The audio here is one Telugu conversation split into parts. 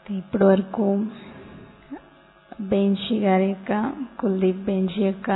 ఇప్పటి వరకు బెంషి గారి యొక్క కుల్దీప్ బెంషి యొక్క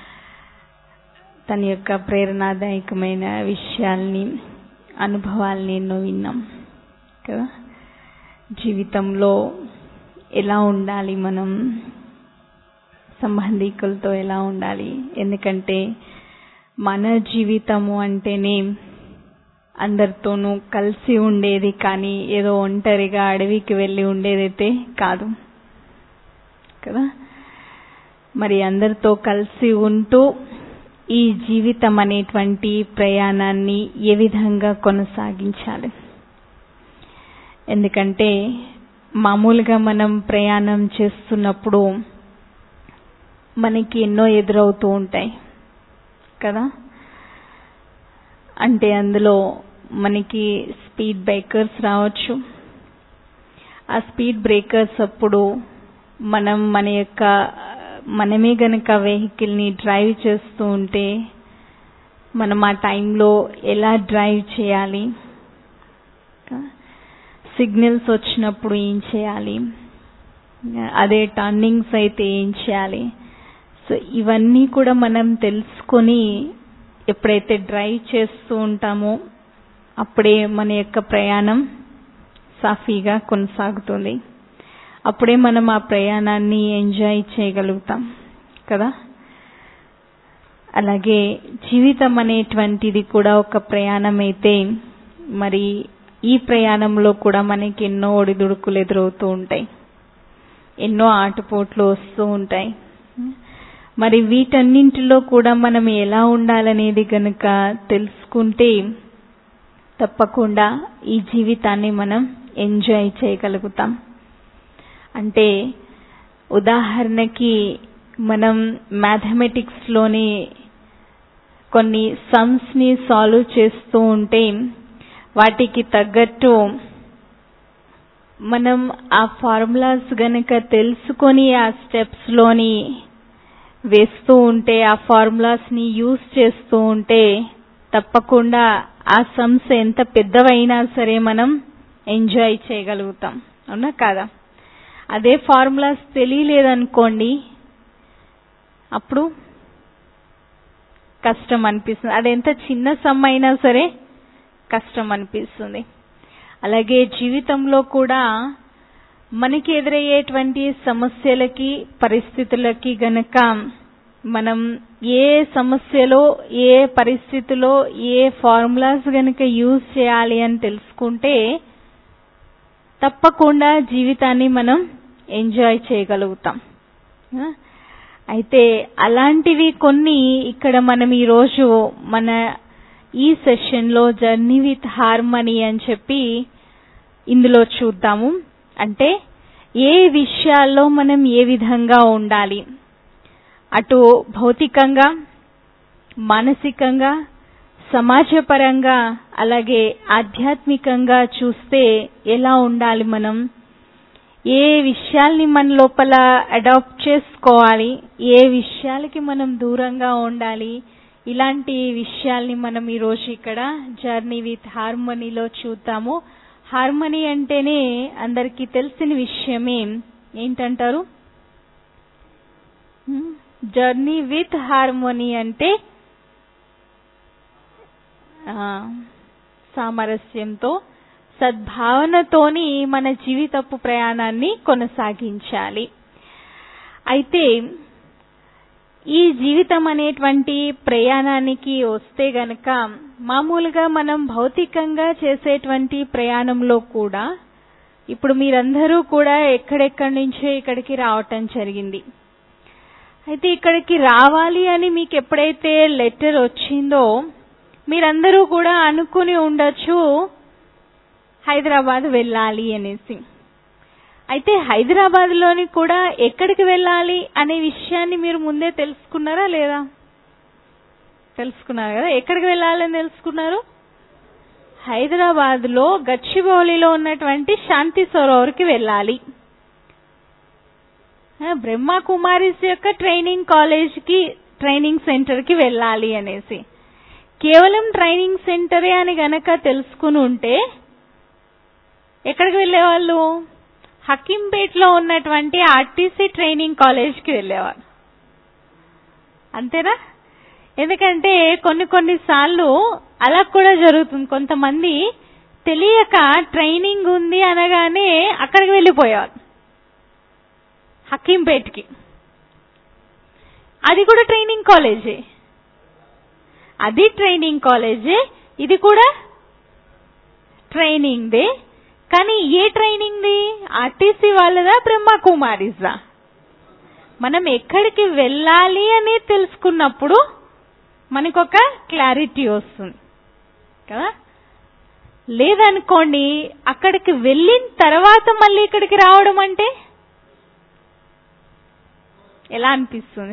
తన యొక్క ప్రేరణాదాయకమైన విషయాల్ని అనుభవాల్ని ఎన్నో విన్నాం కదా జీవితంలో ఎలా ఉండాలి మనం సంబంధికులతో ఎలా ఉండాలి ఎందుకంటే మన జీవితము అంటేనే అందరితోనూ కలిసి ఉండేది కానీ ఏదో ఒంటరిగా అడవికి వెళ్ళి ఉండేదైతే కాదు కదా మరి అందరితో కలిసి ఉంటూ ఈ జీవితం అనేటువంటి ప్రయాణాన్ని ఏ విధంగా కొనసాగించాలి ఎందుకంటే మామూలుగా మనం ప్రయాణం చేస్తున్నప్పుడు మనకి ఎన్నో ఎదురవుతూ ఉంటాయి కదా అంటే అందులో మనకి స్పీడ్ బ్రేకర్స్ రావచ్చు ఆ స్పీడ్ బ్రేకర్స్ అప్పుడు మనం మన యొక్క మనమే గనక వెహికల్ని డ్రైవ్ చేస్తూ ఉంటే మనం ఆ టైంలో ఎలా డ్రైవ్ చేయాలి సిగ్నల్స్ వచ్చినప్పుడు ఏం చేయాలి అదే టర్నింగ్స్ అయితే ఏం చేయాలి సో ఇవన్నీ కూడా మనం తెలుసుకొని ఎప్పుడైతే డ్రైవ్ చేస్తూ ఉంటామో అప్పుడే మన యొక్క ప్రయాణం సాఫీగా కొనసాగుతుంది అప్పుడే మనం ఆ ప్రయాణాన్ని ఎంజాయ్ చేయగలుగుతాం కదా అలాగే జీవితం అనేటువంటిది కూడా ఒక ప్రయాణం అయితే మరి ఈ ప్రయాణంలో కూడా మనకి ఎన్నో ఒడిదుడుకులు ఎదురవుతూ ఉంటాయి ఎన్నో ఆటుపోట్లు వస్తూ ఉంటాయి మరి వీటన్నింటిలో కూడా మనం ఎలా ఉండాలనేది గనుక తెలుసుకుంటే తప్పకుండా ఈ జీవితాన్ని మనం ఎంజాయ్ చేయగలుగుతాం అంటే ఉదాహరణకి మనం మ్యాథమెటిక్స్లోని కొన్ని సమ్స్ని సాల్వ్ చేస్తూ ఉంటే వాటికి తగ్గట్టు మనం ఆ ఫార్ములాస్ గనక తెలుసుకొని ఆ స్టెప్స్లోని వేస్తూ ఉంటే ఆ ఫార్ములాస్ని యూజ్ చేస్తూ ఉంటే తప్పకుండా ఆ సమ్స్ ఎంత పెద్దవైనా సరే మనం ఎంజాయ్ చేయగలుగుతాం అవునా కాదా అదే ఫార్ములాస్ తెలియలేదనుకోండి అప్పుడు కష్టం అనిపిస్తుంది అది ఎంత చిన్న సమ్ అయినా సరే కష్టం అనిపిస్తుంది అలాగే జీవితంలో కూడా మనకి ఎదురయ్యేటువంటి సమస్యలకి పరిస్థితులకి గనక మనం ఏ సమస్యలో ఏ పరిస్థితిలో ఏ ఫార్ములాస్ గనక యూజ్ చేయాలి అని తెలుసుకుంటే తప్పకుండా జీవితాన్ని మనం ఎంజాయ్ చేయగలుగుతాం అయితే అలాంటివి కొన్ని ఇక్కడ మనం ఈరోజు మన ఈ సెషన్లో జర్నీ విత్ హార్మనీ అని చెప్పి ఇందులో చూద్దాము అంటే ఏ విషయాల్లో మనం ఏ విధంగా ఉండాలి అటు భౌతికంగా మానసికంగా సమాజపరంగా అలాగే ఆధ్యాత్మికంగా చూస్తే ఎలా ఉండాలి మనం ఏ విషయాల్ని మన లోపల అడాప్ట్ చేసుకోవాలి ఏ విషయాలకి మనం దూరంగా ఉండాలి ఇలాంటి విషయాల్ని మనం ఈరోజు ఇక్కడ జర్నీ విత్ హార్మనీలో చూద్దాము హార్మనీ అంటేనే అందరికీ తెలిసిన విషయమే ఏంటంటారు జర్నీ విత్ హార్మోనీ అంటే సామరస్యంతో సద్భావనతోని మన జీవితపు ప్రయాణాన్ని కొనసాగించాలి అయితే ఈ జీవితం అనేటువంటి ప్రయాణానికి వస్తే గనక మామూలుగా మనం భౌతికంగా చేసేటువంటి ప్రయాణంలో కూడా ఇప్పుడు మీరందరూ కూడా ఎక్కడెక్కడి నుంచో ఇక్కడికి రావటం జరిగింది అయితే ఇక్కడికి రావాలి అని మీకు ఎప్పుడైతే లెటర్ వచ్చిందో మీరందరూ కూడా అనుకుని ఉండొచ్చు హైదరాబాద్ వెళ్ళాలి అనేసి అయితే హైదరాబాద్ లోని కూడా ఎక్కడికి వెళ్ళాలి అనే విషయాన్ని మీరు ముందే తెలుసుకున్నారా లేదా తెలుసుకున్నారు కదా ఎక్కడికి వెళ్ళాలని తెలుసుకున్నారు హైదరాబాద్ లో గచ్చిబౌలిలో ఉన్నటువంటి శాంతి సరోవర్కి వెళ్ళాలి బ్రహ్మ కుమారిస్ యొక్క ట్రైనింగ్ కాలేజ్ కి ట్రైనింగ్ సెంటర్ కి వెళ్ళాలి అనేసి కేవలం ట్రైనింగ్ సెంటరే అని గనక తెలుసుకుని ఉంటే ఎక్కడికి వెళ్ళేవాళ్ళు హకీంపేట్లో ఉన్నటువంటి ఆర్టీసీ ట్రైనింగ్ కాలేజ్కి వెళ్ళేవారు అంతేనా ఎందుకంటే కొన్ని కొన్ని సార్లు అలా కూడా జరుగుతుంది కొంతమంది తెలియక ట్రైనింగ్ ఉంది అనగానే అక్కడికి వెళ్ళిపోయేవారు హకీంపేట్కి అది కూడా ట్రైనింగ్ కాలేజే అది ట్రైనింగ్ కాలేజే ఇది కూడా ట్రైనింగ్ దే కానీ ఏ ట్రైనింగ్ ది ఆర్టీసీ వాళ్ళదా బ్రహ్మకుమారిస్దా మనం ఎక్కడికి వెళ్ళాలి అని తెలుసుకున్నప్పుడు మనకొక క్లారిటీ వస్తుంది కదా లేదనుకోండి అక్కడికి వెళ్ళిన తర్వాత మళ్ళీ ఇక్కడికి రావడం అంటే ఎలా అనిపిస్తుంది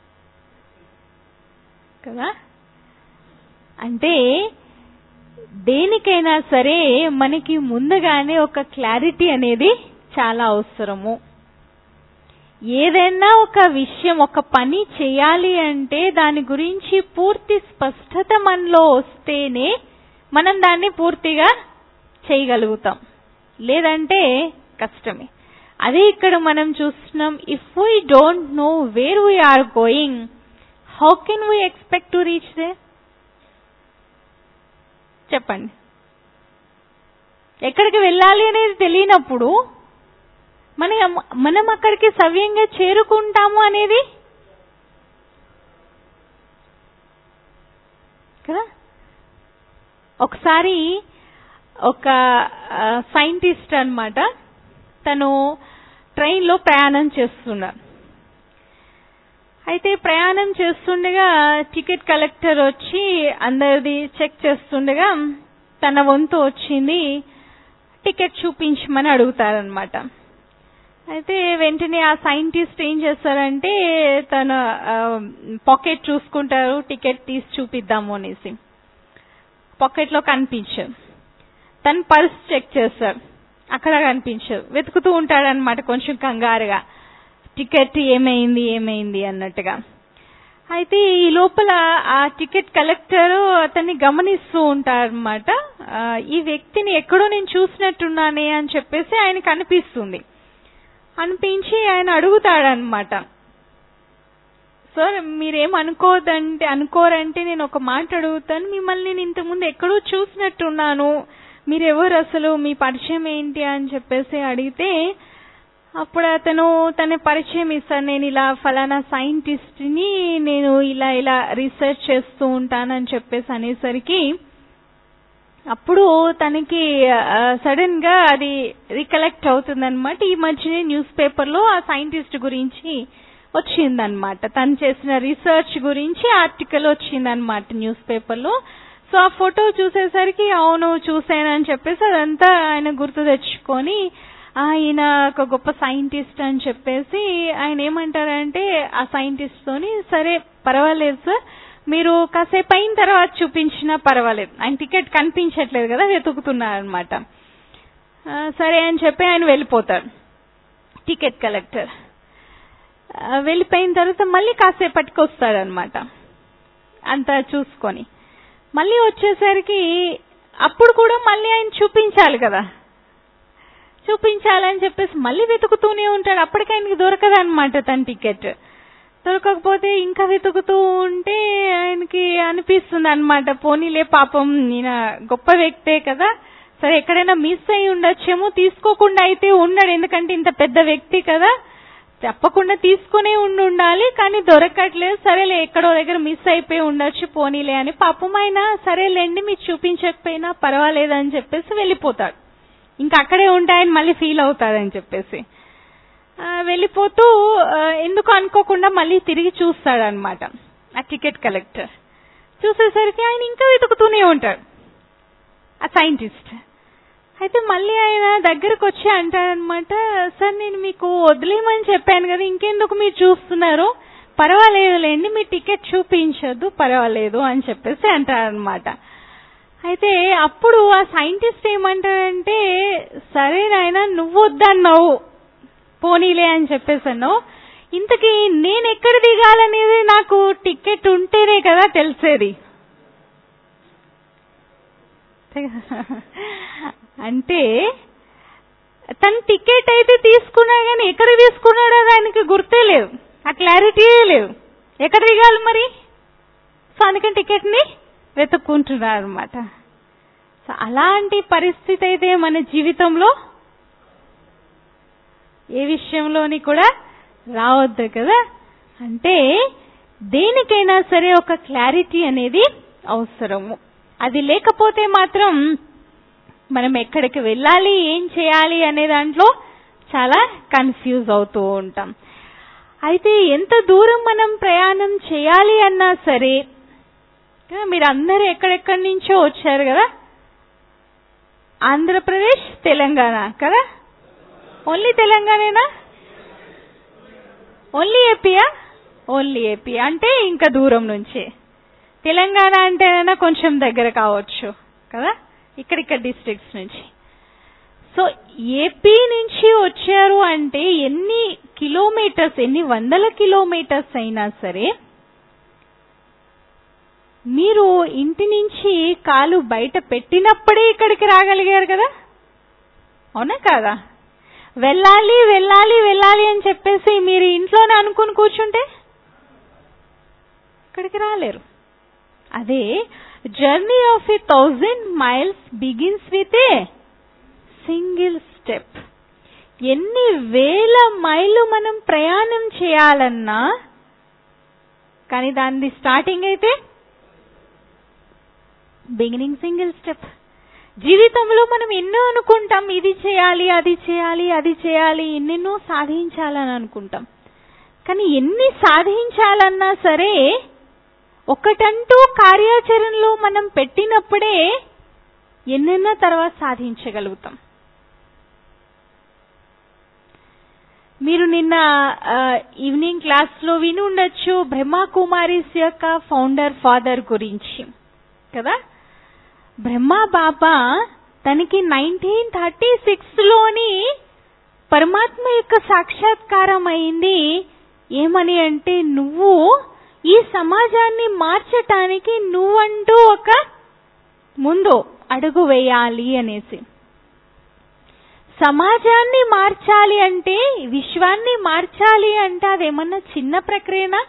కదా అంటే దేనికైనా సరే మనకి ముందుగానే ఒక క్లారిటీ అనేది చాలా అవసరము ఏదైనా ఒక విషయం ఒక పని చేయాలి అంటే దాని గురించి పూర్తి స్పష్టత మనలో వస్తేనే మనం దాన్ని పూర్తిగా చేయగలుగుతాం లేదంటే కష్టమే అదే ఇక్కడ మనం చూస్తున్నాం if we don't know where we are going how can we expect to reach there చెప్పండి ఎక్కడికి వెళ్ళాలి అనేది తెలియనప్పుడు మన మనం అక్కడికి సవ్యంగా చేరుకుంటాము అనేది కదా ఒకసారి ఒక సైంటిస్ట్ అన్నమాట తను ట్రైన్లో ప్రయాణం చేస్తున్నాడు అయితే ప్రయాణం చేస్తుండగా టికెట్ కలెక్టర్ వచ్చి అందరిది చెక్ చేస్తుండగా తన వంతు వచ్చింది టికెట్ చూపించమని అడుగుతారనమాట అయితే వెంటనే ఆ సైంటిస్ట్ ఏం చేస్తారంటే తన పాకెట్ చూసుకుంటారు టికెట్ తీసి చూపిద్దాము అనేసి పాకెట్లో కనిపించదు తన పర్స్ చెక్ చేస్తాడు అక్కడ కనిపించదు వెతుకుతూ ఉంటాడనమాట కొంచెం కంగారుగా టికెట్ ఏమైంది ఏమైంది అన్నట్టుగా అయితే ఈ లోపల ఆ టికెట్ కలెక్టర్ అతన్ని గమనిస్తూ ఉంటారనమాట ఈ వ్యక్తిని ఎక్కడో నేను చూసినట్టున్నానే అని చెప్పేసి ఆయనకు అనిపిస్తుంది అనిపించి ఆయన అడుగుతాడనమాట సార్ మీరేం అనుకోదంటే అనుకోరంటే నేను ఒక మాట అడుగుతాను మిమ్మల్ని నేను ఇంతకుముందు ఎక్కడో చూసినట్టున్నాను మీరెవరు అసలు మీ పరిచయం ఏంటి అని చెప్పేసి అడిగితే అప్పుడు అతను తన పరిచయం ఇస్తాను నేను ఇలా ఫలానా సైంటిస్ట్ని నేను ఇలా ఇలా రీసెర్చ్ చేస్తూ ఉంటానని చెప్పేసి అనేసరికి అప్పుడు తనకి సడన్ గా అది రికలెక్ట్ అవుతుందన్నమాట ఈ మధ్యనే న్యూస్ పేపర్ లో ఆ సైంటిస్ట్ గురించి వచ్చిందనమాట తను చేసిన రీసెర్చ్ గురించి ఆర్టికల్ వచ్చిందనమాట న్యూస్ పేపర్ లో సో ఆ ఫోటో చూసేసరికి అవును చూసానని చెప్పేసి అదంతా ఆయన గుర్తు తెచ్చుకొని ఆయన ఒక గొప్ప సైంటిస్ట్ అని చెప్పేసి ఆయన ఏమంటారంటే ఆ సైంటిస్ట్ తోని సరే పర్వాలేదు సార్ మీరు కాసేపు అయిన తర్వాత చూపించినా పర్వాలేదు ఆయన టికెట్ కనిపించట్లేదు కదా వెతుకుతున్నారనమాట సరే అని చెప్పి ఆయన వెళ్ళిపోతాడు టికెట్ కలెక్టర్ వెళ్ళిపోయిన తర్వాత మళ్ళీ కాసేపటికి వస్తాడనమాట అంతా చూసుకొని మళ్ళీ వచ్చేసరికి అప్పుడు కూడా మళ్ళీ ఆయన చూపించాలి కదా చూపించాలని చెప్పేసి మళ్ళీ వెతుకుతూనే ఉంటాడు అప్పటికి ఆయనకి దొరకదనమాట తన టికెట్ దొరకకపోతే ఇంకా వెతుకుతూ ఉంటే ఆయనకి అనిపిస్తుంది అనమాట పోనీలే పాపం ఈయన గొప్ప వ్యక్తే కదా సరే ఎక్కడైనా మిస్ అయి ఉండొచ్చేమో తీసుకోకుండా అయితే ఉండడు ఎందుకంటే ఇంత పెద్ద వ్యక్తి కదా తప్పకుండా తీసుకునే ఉండి ఉండాలి కానీ దొరకట్లేదు సరేలే ఎక్కడో దగ్గర మిస్ అయిపోయి ఉండొచ్చు పోనీలే అని పాపం ఆయన సరేలేండి మీరు చూపించకపోయినా పర్వాలేదని చెప్పేసి వెళ్ళిపోతాడు ఇంకా అక్కడే ఉంటాయని మళ్ళీ ఫీల్ అవుతాడని చెప్పేసి వెళ్ళిపోతూ ఎందుకు అనుకోకుండా మళ్ళీ తిరిగి చూస్తాడనమాట ఆ టికెట్ కలెక్టర్ చూసేసరికి ఆయన ఇంకా వెతుకుతూనే ఉంటాడు ఆ సైంటిస్ట్ అయితే మళ్ళీ ఆయన దగ్గరకు వచ్చి అంటాడనమాట సార్ నేను మీకు వదిలేమని చెప్పాను కదా ఇంకెందుకు మీరు చూస్తున్నారు పర్వాలేదులేండి మీ టికెట్ చూపించొద్దు పర్వాలేదు అని చెప్పేసి అంటాడనమాట అయితే అప్పుడు ఆ సైంటిస్ట్ ఏమంటాడంటే సరే నాయన నువ్వు వద్దన్నావు పోనీలే అని చెప్పేసాను ఇంతకీ నేను ఎక్కడ దిగాలనేది నాకు టికెట్ ఉంటేనే కదా తెలిసేది అంటే తను టికెట్ అయితే తీసుకున్నాడు కానీ ఎక్కడ తీసుకున్నాడో ఆయనకి గుర్తే లేదు ఆ క్లారిటీయే లేదు ఎక్కడ దిగాలి మరి సో అందుకని టికెట్ని వెతుక్కుంటున్నారు అనమాట సో అలాంటి పరిస్థితి అయితే మన జీవితంలో ఏ విషయంలోని కూడా రావద్దు కదా అంటే దేనికైనా సరే ఒక క్లారిటీ అనేది అవసరము అది లేకపోతే మాత్రం మనం ఎక్కడికి వెళ్ళాలి ఏం చేయాలి అనే దాంట్లో చాలా కన్ఫ్యూజ్ అవుతూ ఉంటాం అయితే ఎంత దూరం మనం ప్రయాణం చేయాలి అన్నా సరే కదా, మీరు అందరూ ఎక్కడెక్కడి నుంచో వచ్చారు కదా ఆంధ్రప్రదేశ్ తెలంగాణ కదా ఓన్లీ తెలంగాణేనా ఓన్లీ ఏపీయా ఓన్లీ ఏపీ అంటే ఇంకా దూరం నుంచే తెలంగాణ అంటేనైనా కొంచెం దగ్గర కావచ్చు కదా ఇక్కడిక్కడ డిస్ట్రిక్ట్స్ నుంచి సో ఏపీ నుంచి వచ్చారు అంటే ఎన్ని కిలోమీటర్స్ ఎన్ని వందల కిలోమీటర్స్ అయినా సరే మీరు ఇంటి నుంచి కాలు బయట పెట్టినప్పుడే ఇక్కడికి రాగలిగారు కదా అవునా కాదా వెళ్ళాలి వెళ్ళాలి వెళ్ళాలి అని చెప్పేసి మీరు ఇంట్లోనే అనుకుని కూర్చుంటే ఇక్కడికి రాలేరు అదే journey of a thousand miles begins with a single step ఎన్ని వేల మైళ్ళు మనం ప్రయాణం చేయాలన్నా కానీ దాని స్టార్టింగ్ అయితే బిగినింగ్ సింగిల్ స్టెప్ జీవితంలో మనం ఎన్నో అనుకుంటాం ఇది చేయాలి అది చేయాలి అది చేయాలి ఎన్నెన్నో సాధించాలని అనుకుంటాం కానీ ఎన్ని సాధించాలన్నా సరే ఒకటంటూ కార్యాచరణలో మనం పెట్టినప్పుడే ఎన్నెన్నో తర్వాత సాధించగలుగుతాం మీరు నిన్న ఆ, ఈవినింగ్ క్లాస్ లో విని ఉండొచ్చు బ్రహ్మ కుమారిస్ యొక్క ఫౌండర్ ఫాదర్ గురించి కదా బ్రహ్మ బాబా తనకి నైన్టీన్ థర్టీ సిక్స్ లోని పరమాత్మ యొక్క సాక్షాత్కారం అయింది ఏమని అంటే నువ్వు ఈ సమాజాన్ని మార్చటానికి నువ్వంటూ ఒక ముందు అడుగు వేయాలి అనేసి సమాజాన్ని మార్చాలి అంటే విశ్వాన్ని మార్చాలి అంటే అదేమన్నా చిన్న ప్రక్రియనా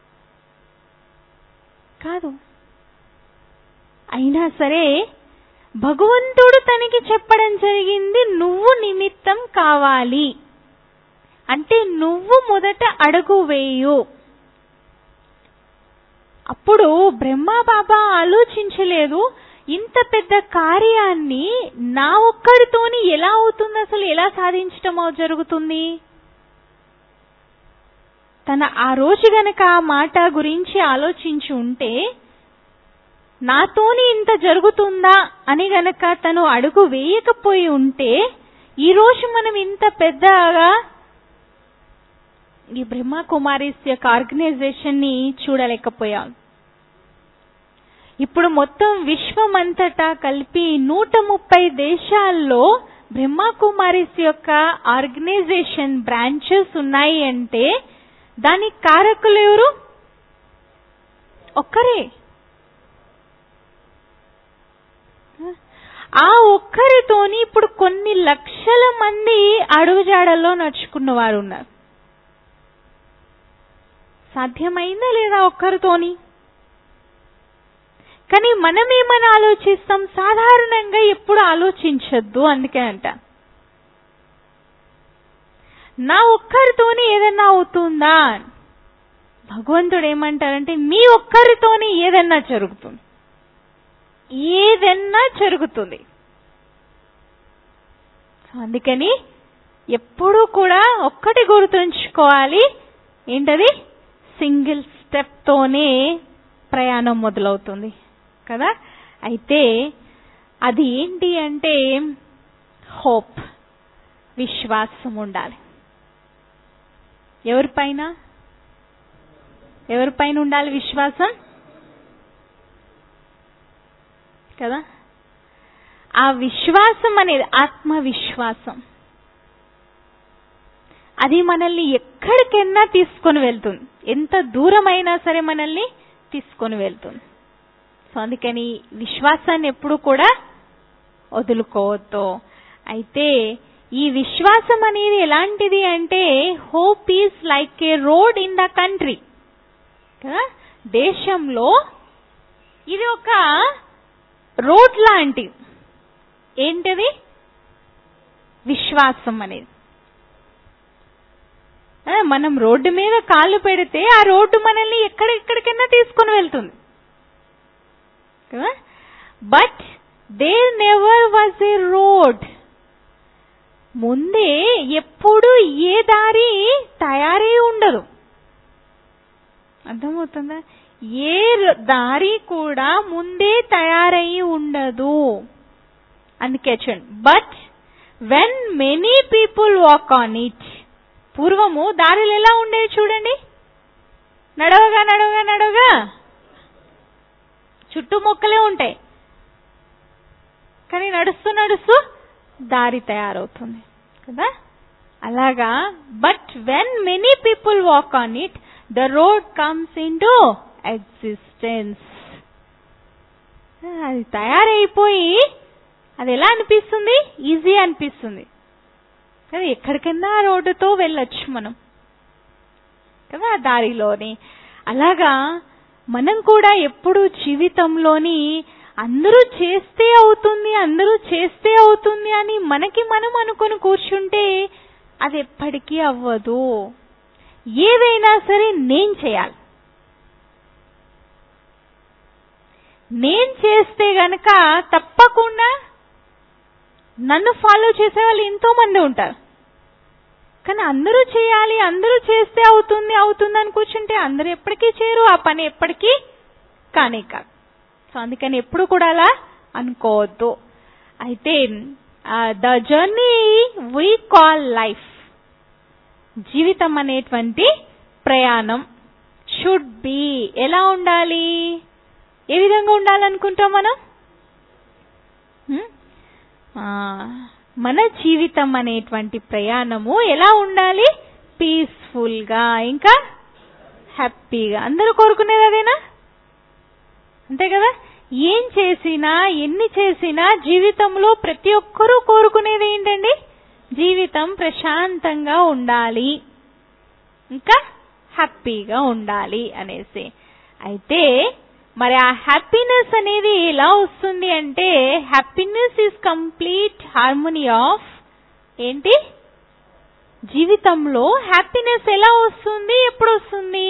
కాదు అయినా సరే భగవంతుడు తనకి చెప్పడం జరిగింది నువ్వు నిమిత్తం కావాలి అంటే నువ్వు మొదట అడుగు వేయు అప్పుడు బ్రహ్మ బాబా ఆలోచించలేదు ఇంత పెద్ద కార్యాన్ని నా ఒక్కడితోని ఎలా అవుతుంది అసలు ఎలా సాధించటం జరుగుతుంది తన ఆ రోజు గనక ఆ మాట గురించి ఆలోచించి ఉంటే నాతోని ఇంత జరుగుతుందా అని గనక తను అడుగు వేయకపోయి ఉంటే ఈ రోజు మనం ఇంత పెద్దగా ఈ బ్రహ్మ కుమారిస్ యొక్క ఆర్గనైజేషన్ ని చూడలేకపోయాం ఇప్పుడు మొత్తం విశ్వం అంతటా కలిపి నూట ముప్పై దేశాల్లో బ్రహ్మ కుమారిస్ యొక్క ఆర్గనైజేషన్ బ్రాంచెస్ ఉన్నాయి అంటే దానికి కారకులు ఎవరు ఒక్కరే ఆ ఒక్కరితోని ఇప్పుడు కొన్ని లక్షల మంది అడుగుజాడల్లో నడుచుకున్న వారు ఉన్నారు సాధ్యమైందా లేదా ఒక్కరితోని కానీ మనమేమని ఆలోచిస్తాం సాధారణంగా ఎప్పుడు ఆలోచించొద్దు అందుకే అంట నా ఒక్కరితోని ఏదన్నా అవుతుందా భగవంతుడు ఏమంటారంటే మీ ఒక్కరితోని ఏదన్నా జరుగుతుంది ఏదన్నా జరుగుతుంది సో అందుకని ఎప్పుడూ కూడా ఒక్కటి గుర్తుంచుకోవాలి ఏంటది సింగిల్ స్టెప్ తోనే ప్రయాణం మొదలవుతుంది కదా అయితే అది ఏంటి అంటే హోప్ విశ్వాసం ఉండాలి ఎవరిపైన ఎవరిపైన ఉండాలి విశ్వాసం కదా ఆ విశ్వాసం అనేది ఆత్మవిశ్వాసం అది మనల్ని ఎక్కడికైనా తీసుకొని వెళ్తుంది ఎంత దూరమైనా సరే మనల్ని తీసుకొని వెళ్తుంది సో అందుకని విశ్వాసాన్ని ఎప్పుడు కూడా వదులుకోవద్దు అయితే ఈ విశ్వాసం అనేది ఎలాంటిది అంటే hope is like a road in the country కదా దేశంలో ఇది ఒక రోడ్ లాంటిది ఏంటిది విశ్వాసం అనేది ఆ, మనం రోడ్డు మీద కాళ్ళు పెడితే ఆ రోడ్డు మనల్ని ఎక్కడెక్కడికైనా తీసుకొని వెళ్తుంది కదా but there never was a road ముందే ఎప్పుడు ఏ దారి తయారై ఉండదు అర్థమవుతుందా ఏ ర- దారి కూడా ముందే తయారయ్యి ఉండదు అందుకే చూడండి but when many people walk on it పూర్వము దారులు ఎలా ఉండేవి చూడండి నడవగా నడవగా నడవగా చుట్టూ మొక్కలే ఉంటాయి కానీ నడుస్తూ నడుస్తూ దారి తయారవుతుంది కదా అలాగా but when many people walk on it the road comes into existence అది తయారైపోయి అది ఎలా అనిపిస్తుంది ఈజీ అనిపిస్తుంది కదా ఎక్కడికైనా ఆ రోడ్డుతో వెళ్ళొచ్చు మనం కదా ఆ దారిలోని అలాగా మనం కూడా ఎప్పుడు జీవితంలోని అందరూ చేస్తే అవుతుంది అందరూ చేస్తే అవుతుంది అని మనకి మనం అనుకొని కూర్చుంటే అది ఎప్పటికీ అవ్వదు ఏదైనా సరే నేను చేయాలి నేను చేస్తే గనక తప్పకుండా నన్ను ఫాలో చేసే వాళ్ళు ఎంతో మంది ఉంటారు కానీ అందరూ చేయాలి అందరూ చేస్తే అవుతుంది అవుతుంది అని కూర్చుంటే అందరూ ఎప్పటికీ చేయరు ఆ పని ఎప్పటికీ కానే కాదు సో అందుకని ఎప్పుడు కూడా అలా అనుకోవద్దు అయితే the journey we call life జీవితం అనేటువంటి ప్రయాణం షుడ్ బి ఎలా ఉండాలి ఏ విధంగా ఉండాలనుకుంటాం మనం హ్మ్? ఆ, మన జీవితం అనేటువంటి ప్రయాణము ఎలా ఉండాలి పీస్ఫుల్ గా ఇంకా హ్యాపీగా అందరూ కోరుకునేది అదేనా అంతే కదా ఏం చేసినా ఎన్ని చేసినా జీవితంలో ప్రతి ఒక్కరూ కోరుకునేది ఏంటండి జీవితం ప్రశాంతంగా ఉండాలి ఇంకా హ్యాపీగా ఉండాలి అనేసి అయితే మరి ఆ హ్యాపీనెస్ అనేది ఎలా వస్తుంది అంటే happiness is complete harmony of ఏంటి జీవితంలో హ్యాపీనెస్ ఎలా వస్తుంది ఎప్పుడు వస్తుంది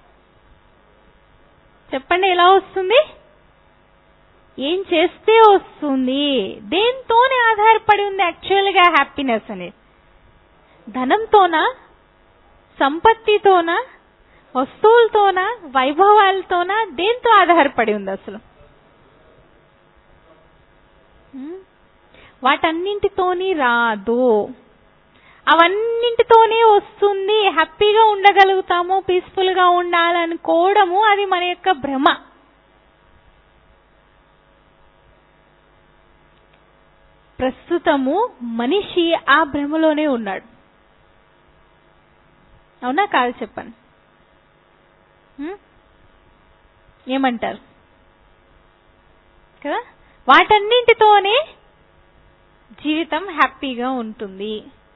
చెప్పండి ఎలా వస్తుంది ఏం చేస్తే వస్తుంది దేంతోనే ఆధారపడి ఉంది యాక్చువల్గా హ్యాపీనెస్ అనేది ధనంతోనా సంపత్తితోనా వస్తువులతోనా వైభవాలతోనా దేంతో ఆధారపడి ఉంది అసలు హ్మ్? వాటన్నింటితోని రాదు అవన్నింటితోనే వస్తుంది హ్యాపీగా ఉండగలుగుతాము పీస్ఫుల్ గా ఉండాలనుకోవడము అది మన యొక్క భ్రమ ప్రస్తుతము మనిషి ఆ భ్రమలోనే ఉన్నాడు అవునా కాదు చెప్పండి హ్మ్? ఏమంటారు కదా వాటన్నింటితోనే జీవితం హ్యాపీగా ఉంటుంది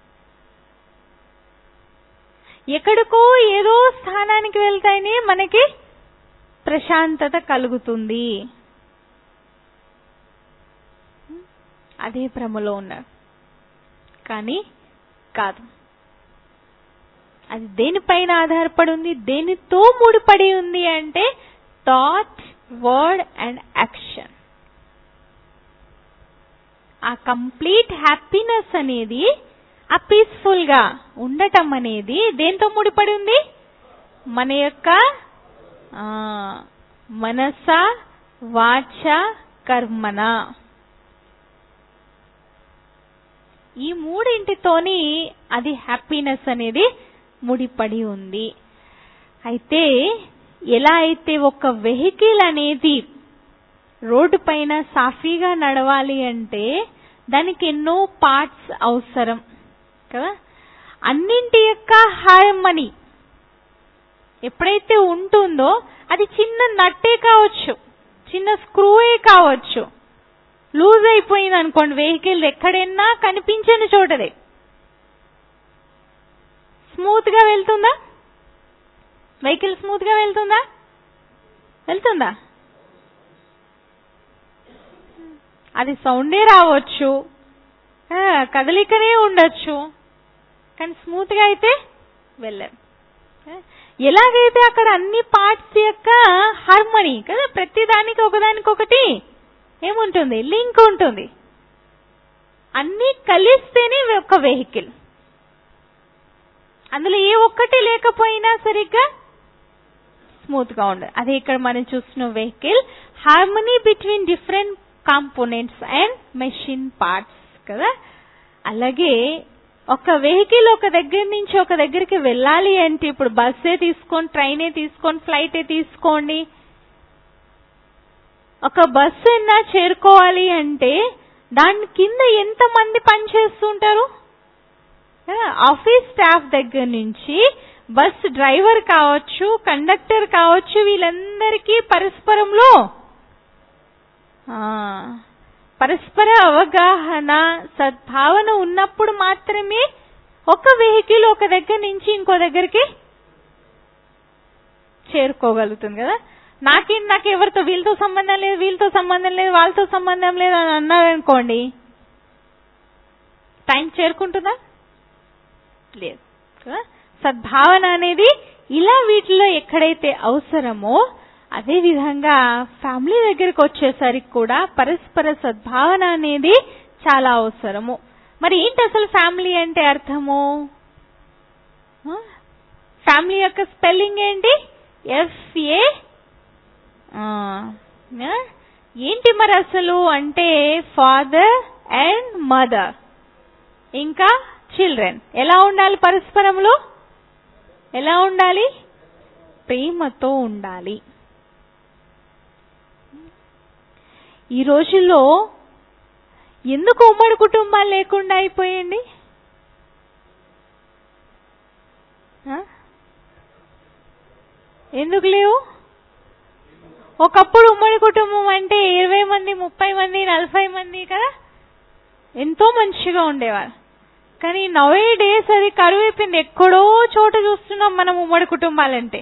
ఎక్కడికో ఏదో స్థానానికి వెళ్తాయని మనకి ప్రశాంతత కలుగుతుంది అదే భ్రమలో ఉన్నారు కానీ కాదు అది దేనిపైన ఆధారపడి ఉంది దేనితో ముడిపడి ఉంది అంటే థాట్ వర్డ్ అండ్ యాక్షన్ ఆ కంప్లీట్ హ్యాపీనెస్ అనేది ఆ పీస్ఫుల్ గా ఉండటం అనేది దేంతో ముడిపడి ఉంది మన యొక్క ఆ, మనస వాచ కర్మన ఈ మూడింటితోని అది హ్యాపీనెస్ అనేది ముడిపడి ఉంది అయితే ఎలా అయితే ఒక వెహికల్ అనేది రోడ్డు పైన సాఫీగా నడవాలి అంటే దానికి ఎన్నో పార్ట్స్ అవసరం కదా అన్నింటి యొక్క హార్మనీ ఎప్పుడైతే ఉంటుందో అది చిన్న నట్టే కావచ్చు చిన్న స్క్రూవే కావచ్చు లూజ్ అయిపోయింది అనుకోండి వెహికల్ ఎక్కడైనా కనిపించని చోటదే స్మూత్ గా వెళ్తుందా వెహికల్ స్మూత్ గా వెళ్తుందా వెళ్తుందా అది సౌండే రావచ్చు ఆ, కదలికనే ఉండొచ్చు కానీ స్మూత్ గా అయితే వెళ్ళరు ఆ, ఎలాగైతే అక్కడ అన్ని పార్ట్స్ యొక్క హార్మనీ కదా ప్రతి దానికి ఒకదానికొకటి ఏముంటుంది లింక్ ఉంటుంది అన్ని కలిస్తేనే ఒక వెహికల్ అందులో ఏ ఒక్కటి లేకపోయినా సరిగ్గా స్మూత్ గా ఉండదు అదే ఇక్కడ మనం చూస్తున్న vehicle harmony between different components and machine parts కదా అలాగే ఒక వెహికల్ ఒక దగ్గర నుంచి ఒక దగ్గరికి వెళ్ళాలి అంటే ఇప్పుడు బస్సే తీసుకోండి ట్రైనే తీసుకోండి ఫ్లైటే తీసుకోండి ఒక బస్సు అయినా చేరుకోవాలి అంటే దాని కింద ఎంత మంది పనిచేస్తుంటారు కదా, ఆఫీస్ స్టాఫ్ దగ్గర నుంచి బస్ డ్రైవర్ కావచ్చు కండక్టర్ కావచ్చు వీళ్ళందరికీ పరస్పరంలో ఆ, పరస్పర అవగాహన సద్భావన ఉన్నప్పుడు మాత్రమే ఒక వెహికల్ ఒక దగ్గర నుంచి ఇంకో దగ్గరికి చేరుకోగలుగుతుంది కదా నాకేం నాకు ఎవరితో వీళ్ళతో సంబంధం లేదు వీళ్ళతో సంబంధం లేదు వాళ్ళతో సంబంధం లేదు అని అన్నారనుకోండి టైం చేరుకుంటుందా లేదు కదా? సద్భావన అనేది ఇలా వీటిలో ఎక్కడైతే అవసరమో అదే విధంగా ఫ్యామిలీ దగ్గరికి వచ్చేసరికి కూడా పరస్పర సద్భావన అనేది చాలా అవసరము మరి ఏంటి అసలు ఫ్యామిలీ అంటే అర్థము ఆ? ఫ్యామిలీ యొక్క స్పెల్లింగ్ ఏంటి ఎఫ్ఏ ఏంటి మరి అసలు అంటే ఫాదర్ అండ్ మదర్ ఇంకా చిల్డ్రన్ ఎలా ఉండాలి పరస్పరంలో ఎలా ఉండాలి ప్రేమతో ఉండాలి ఈ రోజుల్లో ఎందుకు ఉమ్మడి కుటుంబాలు లేకుండా అయిపోయండి ఆ? ఎందుకు లేవు ఒకప్పుడు ఉమ్మడి కుటుంబం అంటే ఇరవై మంది ముప్పై మంది నలభై మంది కదా ఎంతో మంచిగా ఉండేవారు కానీ నవే డేస్ అది కరువైపోయింది ఎక్కడో చోట చూస్తున్నాం మనం ఉమ్మడి కుటుంబాలంటే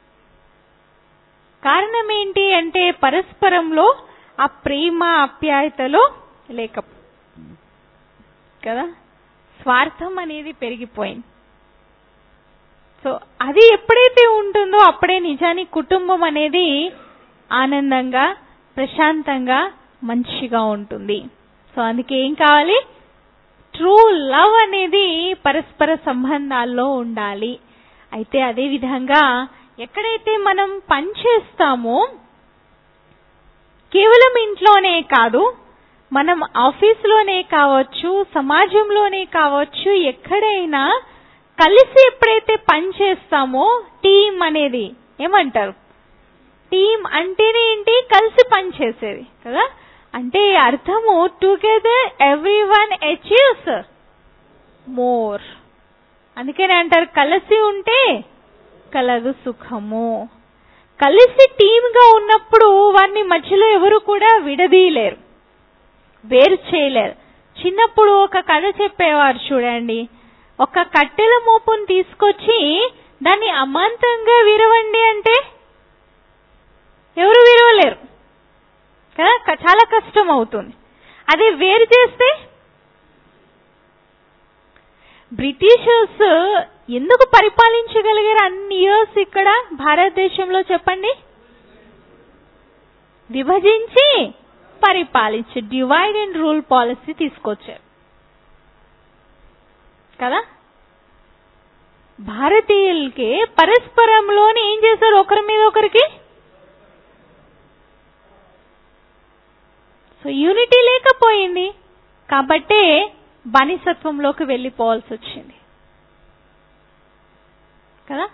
కారణం ఏంటి అంటే పరస్పరంలో ఆ ప్రేమ ఆప్యాయతలో లేక కదా స్వార్థం అనేది పెరిగిపోయింది సో అది ఎప్పుడైతే ఉంటుందో అప్పుడే నిజానికి కుటుంబం అనేది ఆనందంగా ప్రశాంతంగా మంచిగా ఉంటుంది సో అందుకే ఏం కావాలి ట్రూ లవ్ అనేది పరస్పర సంబంధాల్లో ఉండాలి అయితే అదే విధంగా ఎక్కడైతే మనం పనిచేస్తామో కేవలం ఇంట్లోనే కాదు మనం ఆఫీసులోనే కావచ్చు సమాజంలోనే కావచ్చు ఎక్కడైనా కలిసి ఎప్పుడైతే పని చేస్తామో టీం అనేది ఏమంటారు టీం అంటేనే ఏంటి కలిసి పని చేసేది కదా అంటే అర్థము together everyone achieves more అందుకనే అంటారు కలిసి ఉంటే కలదు సుఖము కలిసి టీమ్గా ఉన్నప్పుడు వారిని మధ్యలో ఎవరు కూడా విడదీయలేరు వేరు చేయలేరు చిన్నప్పుడు ఒక కథ చెప్పేవారు చూడండి ఒక కట్టెల మోపుని తీసుకొచ్చి దాన్ని అమాంతంగా విరవండి అంటే ఎవరు విరవలేరు కదా క- చాలా కష్టం అవుతుంది అదే వేరు చేస్తే బ్రిటిషర్స్ ఎందుకు పరిపాలించగలిగారు అన్ని ఇయర్స్ ఇక్కడ భారతదేశంలో చెప్పండి విభజించి పరిపాలించి డివైడ్ అండ్ రూల్ పాలసీ తీసుకొచ్చారు కదా భారతీయులకి పరస్పరంలోనే ఏం చేశారు ఒకరి మీద ఒకరికి సో యూనిటీ లేకపోయింది కాబట్టే బానిసత్వంలోకి వెళ్ళిపోవాల్సి వచ్చింది కదా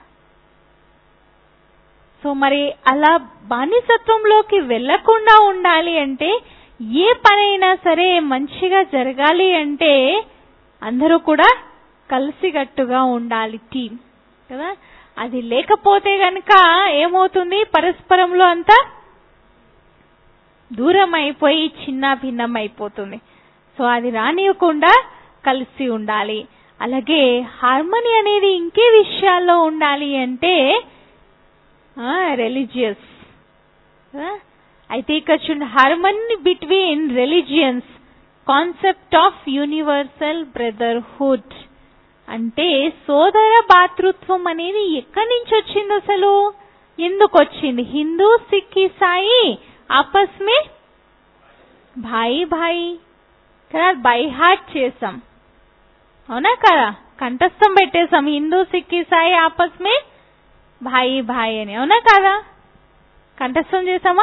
సో మరి అలా బానిసత్వంలోకి వెళ్లకుండా ఉండాలి అంటే ఏ పనైనా సరే మంచిగా జరగాలి అంటే అందరూ కూడా కలిసిగట్టుగా ఉండాలి టీం కదా అది లేకపోతే గనక ఏమవుతుంది పరస్పరంలో అంతా దూరం అయిపోయి చిన్న భిన్నం అయిపోతుంది సో అది రానియకుండా కలిసి ఉండాలి అలాగే హార్మనీ అనేది ఇంకే విషయాల్లో ఉండాలి అంటే రిలీజియస్ అయితే ఇక్కడ చూడండి harmony between religions concept of universal brotherhood అంటే సోదర భాతృత్వం అనేది ఎక్కడి నుంచి వచ్చింది అసలు ఎందుకు వచ్చింది హిందూ సిక్ ఈసాయి ఆపస్ మే భాయి భాయి కదా బై హార్ట్ చేసాం అవునా కదా కంఠస్థం పెట్టేసాం హిందూ సిక్ ఈసాయి ఆపస్ మే భాయి భాయి అని అవునా కాదా కంఠస్థం చేసామా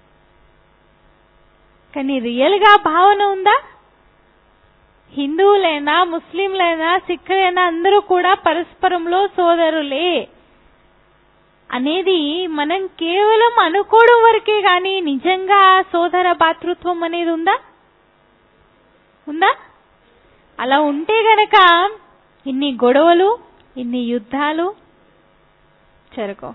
కానీ రియల్ గా భావన ఉందా హిందువులైనా ముస్లింలైనా సిక్కులైనా అందరూ కూడా పరస్పరంలో సోదరులే అనేది మనం కేవలం అనుకోవడం వరకే గాని నిజంగా సోదర భాతృత్వం అనేది ఉందా ఉందా అలా ఉంటే గనక ఇన్ని గొడవలు ఇన్ని యుద్ధాలు జరగవు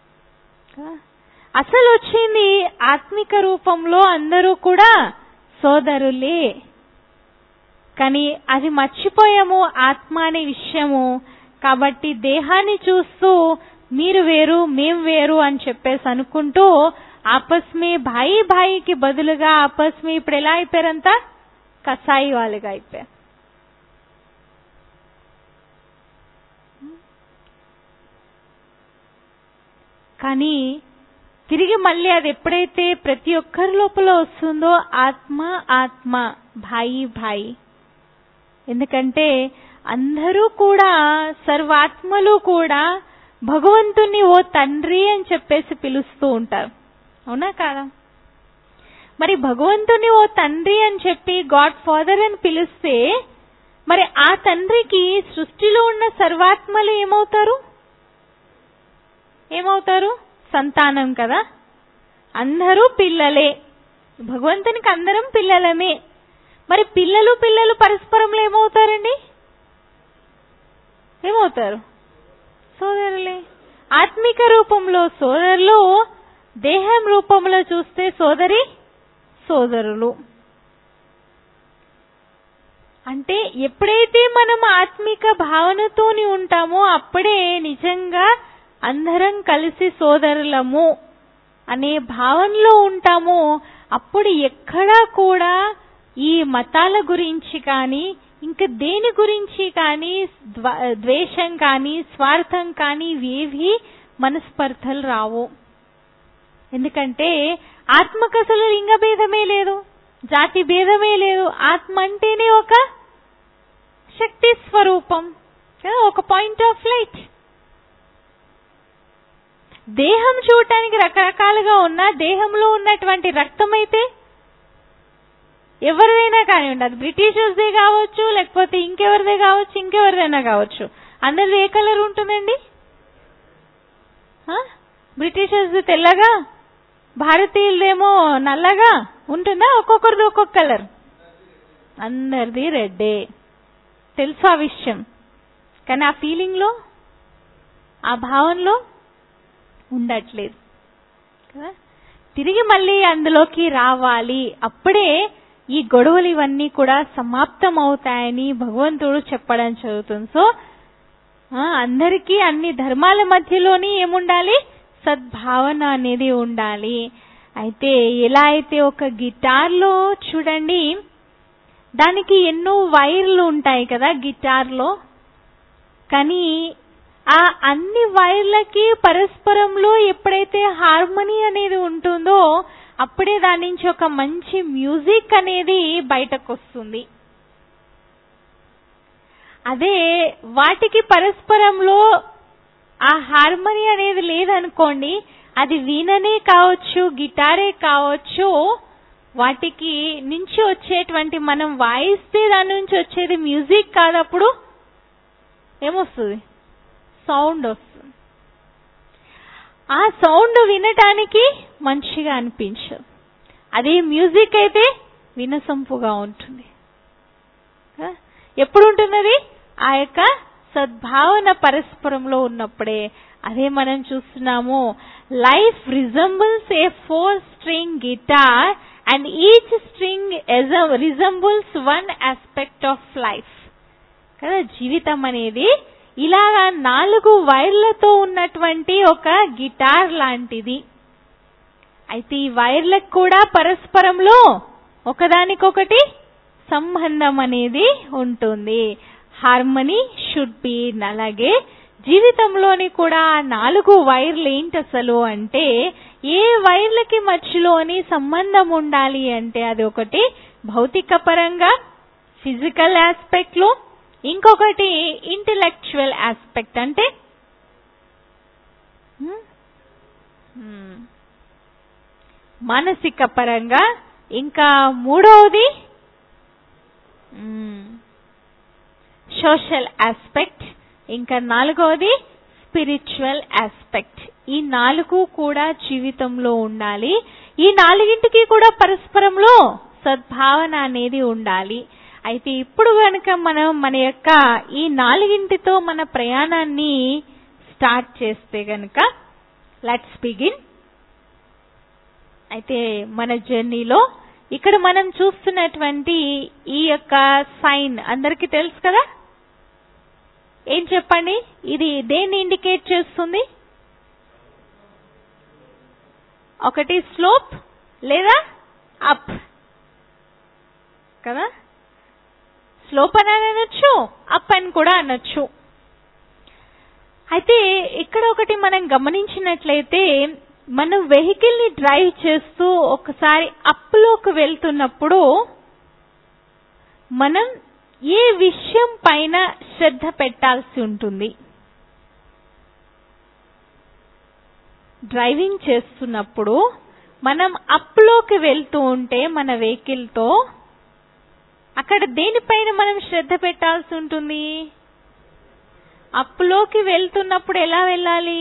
అసలు వచ్చింది ఆత్మిక రూపంలో అందరూ కూడా సోదరులే కానీ అది మర్చిపోయాము ఆత్మ అనే విషయము కాబట్టి దేహాన్ని చూస్తూ మీరు వేరు మేం వేరు అని చెప్పేసి అనుకుంటూ ఆపస్ మే భాయి భాయికి బదులుగా ఆపస్ మే ఇప్పుడు ఎలా అయిపోయారంతా కసాయి వాళ్ళుగా అయిపోయారు కానీ తిరిగి మళ్ళీ అది ఎప్పుడైతే ప్రతి ఒక్కరి లోపల వస్తుందో ఆత్మ ఆత్మ భాయి భాయి ఎందుకంటే అందరూ కూడా సర్వాత్మలు కూడా భగవంతుని ఓ తండ్రి అని చెప్పేసి పిలుస్తూ ఉంటారు అవునా కాదా మరి భగవంతుని ఓ తండ్రి అని చెప్పి గాడ్ ఫాదర్ అని పిలిస్తే మరి ఆ తండ్రికి సృష్టిలో ఉన్న సర్వాత్మలు ఏమవుతారు ఏమవుతారు సంతానం కదా అందరూ పిల్లలే భగవంతునికి అందరం పిల్లలమే మరి పిల్లలు పిల్లలు పరస్పరంలో ఏమవుతారండి ఏమవుతారు సోదరులే ఆత్మిక రూపంలో సోదరులు దేహం రూపంలో చూస్తే సోదరి సోదరులు అంటే ఎప్పుడైతే మనం ఆత్మిక భావనతోని ఉంటామో అప్పుడే నిజంగా అందరం కలిసి సోదరులము అనే భావనలో ఉంటామో అప్పుడు ఎక్కడా కూడా ఈ మతాల గురించి కానీ ఇంకా దేని గురించి కానీ ద్వేషం కానీ స్వార్థం కానీ ఇవేవి మనస్పర్ధలు రావు ఎందుకంటే ఆత్మకు అసలు లింగ భేదమే లేదు జాతి భేదమే లేదు ఆత్మ అంటేనే ఒక శక్తి స్వరూపం ఒక పాయింట్ ఆఫ్ లైట్ దేహం చూడటానికి రకరకాలుగా ఉన్నా దేహంలో ఉన్నటువంటి రక్తం అయితే ఎవరిదైనా కానివ్వండి అది బ్రిటిషర్స్దే కావచ్చు లేకపోతే ఇంకెవరిదే కావచ్చు ఇంకెవరిదైనా కావచ్చు అందరిది ఏ కలర్ ఉంటుందండి బ్రిటిషర్స్ తెల్లగా భారతీయులదేమో నల్లగా ఉంటుందా ఒక్కొక్కరిది ఒక్కొక్క కలర్ అందరిది రెడ్డే తెలుసు ఆ విషయం కానీ ఆ ఫీలింగ్లో ఆ భావనలో ఉండట్లేదు కదా తిరిగి మళ్ళీ అందులోకి రావాలి అప్పుడే ఈ గొడవలు ఇవన్నీ కూడా సమాప్తం అవుతాయని భగవంతుడు చెప్పడం జరుగుతుంది సో అందరికీ అన్ని ధర్మాల మధ్యలోని ఏముండాలి సద్భావన అనేది ఉండాలి అయితే ఎలా అయితే ఒక గిటార్లో చూడండి దానికి ఎన్నో వైర్లు ఉంటాయి కదా గిటార్లో కానీ ఆ అన్ని వైర్లకి పరస్పరంలో ఎప్పుడైతే హార్మనీ అనేది ఉంటుందో అప్పుడే దాని నుంచి ఒక మంచి మ్యూజిక్ అనేది బయటకు వస్తుంది అదే వాటికి పరస్పరంలో ఆ హార్మనీ అనేది లేదనుకోండి అది వీణనే కావచ్చు గిటారే కావచ్చు వాటికి నుంచి వచ్చేటువంటి మనం వాయిస్తే దాని నుంచి వచ్చేది మ్యూజిక్ కాదప్పుడు ఏమొస్తుంది సౌండ్ వస్తుంది ఆ సౌండ్ వినటానికి మంచిగా అనిపించదు అదే మ్యూజిక్ అయితే వినసొంపుగా ఉంటుంది ఎప్పుడు ఉంటున్నది ఆ యొక్క సద్భావన పరస్పరంలో ఉన్నప్పుడే అదే మనం చూస్తున్నాము life resembles a four string guitar and each string resembles one aspect of life కదా జీవితం అనేది ఇలాగా నాలుగు వైర్లతో ఉన్నటువంటి ఒక గిటార్ లాంటిది అయితే ఈ వైర్లకు కూడా పరస్పరంలో ఒకదానికొకటి సంబంధం అనేది ఉంటుంది హార్మనీ షుడ్ బి అలాగే జీవితంలోని కూడా ఆ నాలుగు వైర్లు ఏంటి అసలు అంటే ఏ వైర్లకి మధ్యలోని సంబంధం ఉండాలి అంటే అది ఒకటి భౌతిక పరంగా ఫిజికల్ ఆస్పెక్ట్ లో ఇంకొకటి ఇంటలెక్చువల్ ఆస్పెక్ట్ అంటే హ్మ్? హ్మ్. మానసిక పరంగా ఇంకా మూడవది సోషల్ ఆస్పెక్ట్ ఇంకా నాలుగవది స్పిరిచువల్ ఆస్పెక్ట్ ఈ నాలుగు కూడా జీవితంలో ఉండాలి ఈ నాలుగింటికి కూడా పరస్పరంలో సద్భావన అనేది ఉండాలి అయితే ఇప్పుడు గనక మనం మన యొక్క ఈ నాలుగింటితో మన ప్రయాణాన్ని స్టార్ట్ చేస్తే గనక లెట్స్ బిగిన్ అయితే మన జర్నీలో ఇక్కడ మనం చూస్తున్నటువంటి ఈ యొక్క సైన్ అందరికీ తెలుసు కదా ఏం చెప్పండి ఇది దేన్ని ఇండికేట్ చేస్తుంది ఒకటి స్లోప్ లేదా అప్ కదా స్లోప్ అని అనొచ్చు అప్ అని కూడా అనొచ్చు అయితే ఇక్కడ ఒకటి మనం గమనించినట్లయితే మనం వెహికల్ ని డ్రైవ్ చేస్తూ ఒకసారి అప్ లోకి వెళ్తున్నప్పుడు మనం ఏ విషయం పైన శ్రద్ధ పెట్టాల్సి ఉంటుంది డ్రైవింగ్ చేస్తున్నప్పుడు మనం అప్ లోకి వెళ్తూ ఉంటే మన వెహికల్ తో అక్కడ దేనిపైన మనం శ్రద్ధ పెట్టాల్సి ఉంటుంది అప్ లోకి వెళ్తున్నప్పుడు ఎలా వెళ్ళాలి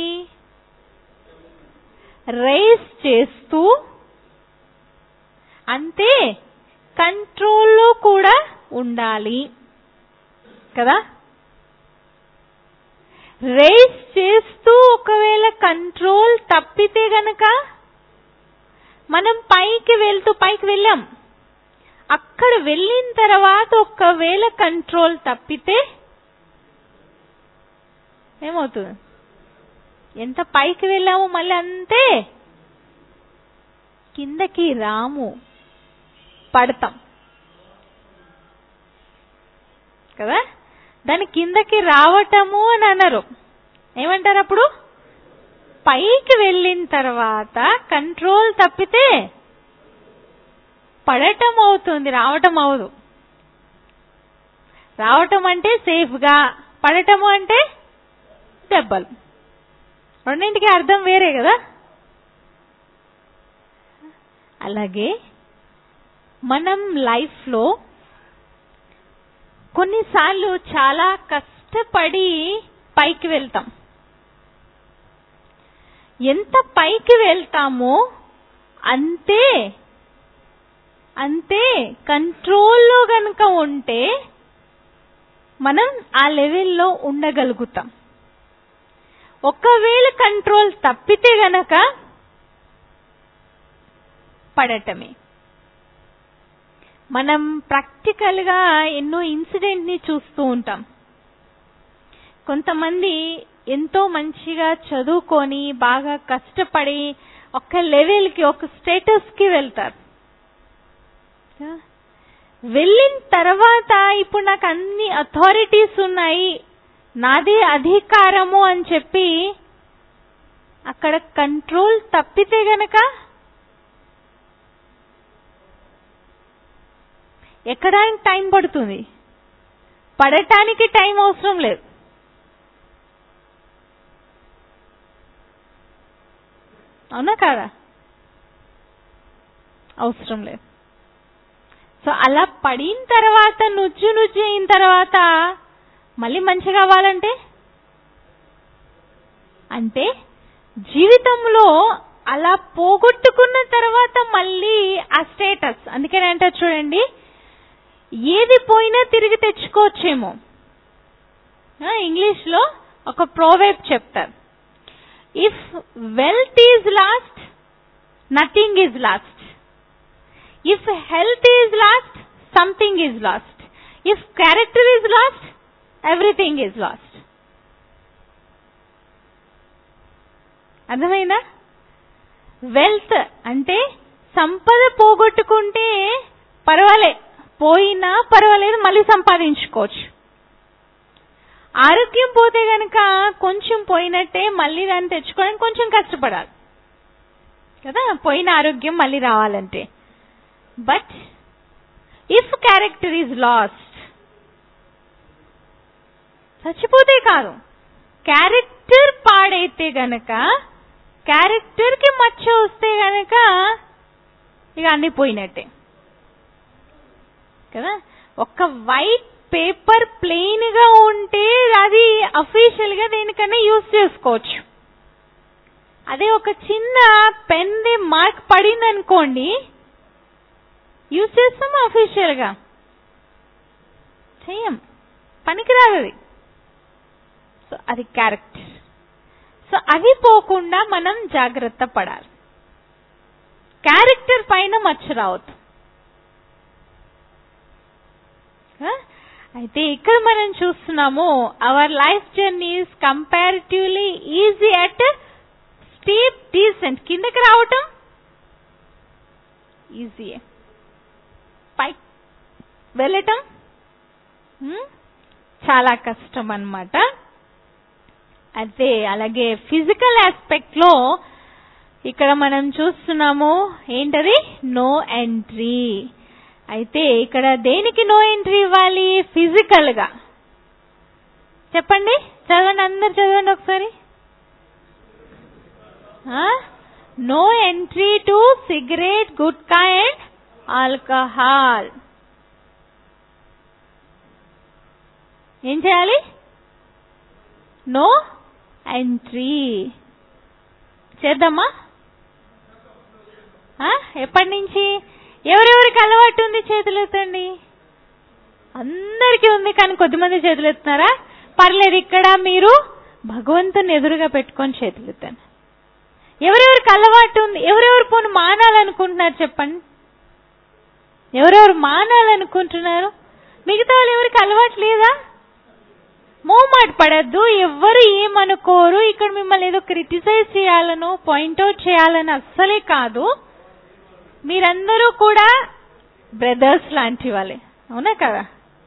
రేస్ చేస్తూ అంతే కంట్రోల్లో కూడా ఉండాలి కదా రేస్ చేస్తూ ఒకవేళ కంట్రోల్ తప్పితే గనక మనం పైకి వెళ్తూ పైకి వెళ్ళాం అక్కడ వెళ్ళిన తర్వాత ఒకవేళ కంట్రోల్ తప్పితే ఏమవుతుంది ఎంత పైకి వెళ్ళామో మళ్ళీ అంతే కిందకి రాము పడతాం కదా దాని కిందకి రావటము అని అనరు ఏమంటారు అప్పుడు పైకి వెళ్ళిన తర్వాత కంట్రోల్ తప్పితే పడటం అవుతుంది రావటం అవదు రావటం అంటే సేఫ్గా పడటము అంటే దెబ్బలు రెండింటికి అర్థం వేరే కదా అలాగే మనం లైఫ్లో కొన్నిసార్లు చాలా కష్టపడి పైకి వెళ్తాం ఎంత పైకి వెళ్తామో అంతే అంతే కంట్రోల్లో గనక ఉంటే మనం ఆ లెవెల్లో ఉండగలుగుతాం ఒకవేళ కంట్రోల్ తప్పితే గనక పడటమే మనం ప్రాక్టికల్ గా ఎన్నో ఇన్సిడెంట్ ని చూస్తూ ఉంటాం కొంతమంది ఎంతో మంచిగా చదువుకొని బాగా కష్టపడి ఒక లెవెల్ కి ఒక స్టేటస్ కి వెళ్తారు వెళ్ళిన తర్వాత ఇప్పుడు నాకు అన్ని అథారిటీస్ ఉన్నాయి నాదే అధికారము అని చెప్పి అక్కడ కంట్రోల్ తప్పితే గనక ఎక్కడానికి టైం పడుతుంది పడటానికి టైం అవసరం లేదు అవునా కాదా అవసరం లేదు సో అలా పడిన తర్వాత నుజ్జు నుజ్జు అయిన తర్వాత మళ్ళీ మంచిగా అవ్వాలంటే అంటే జీవితంలో అలా పోగొట్టుకున్న తర్వాత మళ్ళీ ఆ స్టేటస్ అందుకని అంటారు చూడండి ఏది పోయినా తిరిగి తెచ్చుకోవచ్చేమో ఇంగ్లీష్ లో ఒక ప్రోవెబ్ చెప్తారు if wealth is lost nothing is lost if health is lost something is lost if character is lost everything is lost అర్థమైందా వెల్త్ అంటే సంపద పోగొట్టుకుంటే పర్వాలే పోయినా పర్వాలేదు మళ్ళీ సంపాదించుకోవచ్చు ఆరోగ్యం పోతే గనక కొంచెం పోయినట్టే మళ్ళీ దాన్ని తెచ్చుకోవడానికి కొంచెం కష్టపడాలి కదా పోయిన ఆరోగ్యం మళ్ళీ రావాలంటే but if character is lost చచ్చిపోతే కాదు క్యారెక్టర్ పాడైతే గనక క్యారెక్టర్ కి మచ్చ వస్తే గనక ఇక అన్ని పోయినట్టే కదా ఒక వైట్ పేపర్ ప్లెయిన్ గా ఉంటే అది అఫీషియల్ గా దేనికన్నా యూజ్ చేసుకోవచ్చు అదే ఒక చిన్న పెన్ ది మార్క్ పడింది అనుకోండి యూజ్ చేస్తాం అఫీషియల్ గా చెయ్యం పనికిరాదు అది సో అది క్యారెక్టర్ సో అది పోకుండా మనం జాగ్రత్త పడాలి క్యారెక్టర్ పైన మచ్చ రావద్దు అయితే ఇక్కడ మనం చూస్తున్నాము our life journey is comparatively easy at steep descent కిందకి రావటం ఈజీయే పై వెళ్ళటం చాలా కష్టం అన్నమాట అయితే అలాగే ఫిజికల్ ఆస్పెక్ట్ లో ఇక్కడ మనం చూస్తున్నాము ఏంటది నో ఎంట్రీ అయితే ఇక్కడ దేనికి నో ఎంట్రీ ఇవ్వాలి ఫిజికల్ గా చెప్పండి చదవండి అందరు చదవండి ఒకసారి no entry to cigarette gutka and alcohol ఏం చేయాలి నో ఎంట్రీ చేద్దామా ఎప్పటి నుంచి ఎవరెవరికి అలవాటు ఉంది చేతులు ఎత్తండి అందరికీ ఉంది కానీ కొద్దిమంది చేతులు ఎత్తున్నారా పర్లేదు ఇక్కడ మీరు భగవంతుని ఎదురుగా పెట్టుకొని చేతులు ఎత్తాను ఎవరెవరికి అలవాటు ఉంది ఎవరెవరు పోను మానాలనుకుంటున్నారు చెప్పండి ఎవరెవరు మానాలనుకుంటున్నారు మిగతా వాళ్ళు ఎవరికి అలవాటు లేదా మోమాట పడద్దు ఎవ్వరు ఏమనుకోరు ఇక్కడ మిమ్మల్ని ఏదో క్రిటిసైజ్ చేయాలనో పాయింట్అవుట్ చేయాలని అస్సలే కాదు మీరందరూ కూడా బ్రదర్స్ లాంటి వాళ్ళే అవునా కదా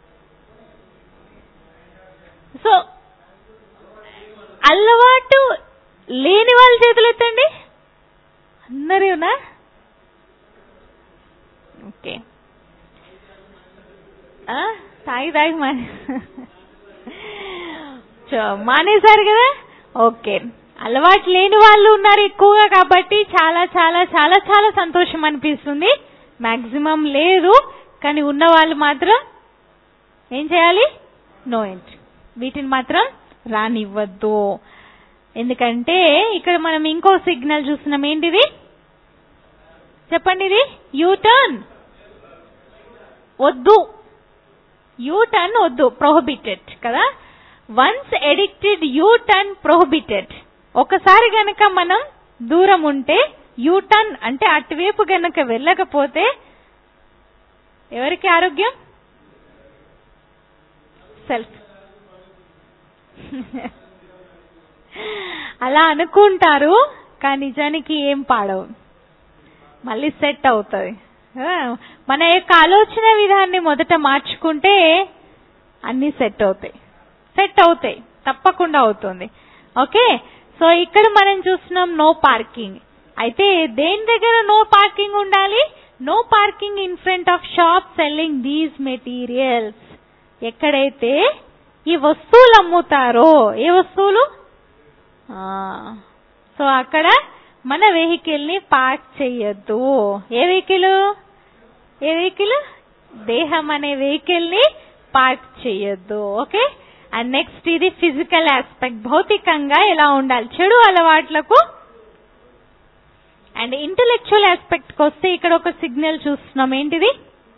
సో అలవాటు లేని వాళ్ళ చేతులు ఎత్తండి అందరూనా ఓకే తాగి తాగి మా మానేశారు కదా ఓకే అలవాటు లేని వాళ్ళు ఉన్నారు ఎక్కువగా కాబట్టి చాలా చాలా చాలా చాలా సంతోషం అనిపిస్తుంది మాక్సిమం లేదు కానీ ఉన్న వాళ్ళు మాత్రం ఏం చేయాలి నో ఎంట్రీ వీటిని మాత్రం రానివ్వద్దు ఎందుకంటే ఇక్కడ మనం ఇంకో సిగ్నల్ చూస్తున్నాం ఏంటిది చెప్పండి ఇది యూ టర్న్ వద్దు యూ టర్న్ వద్దు ప్రొహిబిటెడ్ కదా once addicted U turn prohibited ఒకసారి గనక మనం దూరం ఉంటే యూ టర్న్ అంటే అటువైపు గనక వెళ్ళకపోతే ఎవరికి ఆరోగ్యం సెల్ఫ్ అలా అనుకుంటారు కానీ నిజానికి ఏం పాడవు మళ్ళీ సెట్ అవుతుంది మన యొక్క ఆలోచన విధాన్ని మొదట మార్చుకుంటే అన్ని సెట్ అవుతాయి సెట్ అవుతాయి తప్పకుండా అవుతుంది ఓకే సో ఇక్కడ మనం చూస్తున్నాం నో పార్కింగ్ అయితే దేని దగ్గర నో పార్కింగ్ ఉండాలి no parking in front of shop selling these materials ఎక్కడైతే ఈ వస్తువులు అమ్ముతారో ఏ వస్తువులు సో అక్కడ మన వెహికల్ ని పార్క్ చెయ్యొద్దు ఏ వెహికల్ ఏ వెహికల్ దేహం అనే వెహికల్ ని పార్క్ చెయ్యొద్దు ఓకే అండ్ నెక్స్ట్ ఇది ఫిజికల్ ఆస్పెక్ట్ భౌతికంగా ఎలా ఉండాలి చెడు అలవాట్లకు అండ్ ఇంటలెక్చువల్ ఆస్పెక్ట్ కి వస్తే ఇక్కడ ఒక సిగ్నల్ చూస్తున్నాం ఏంటిది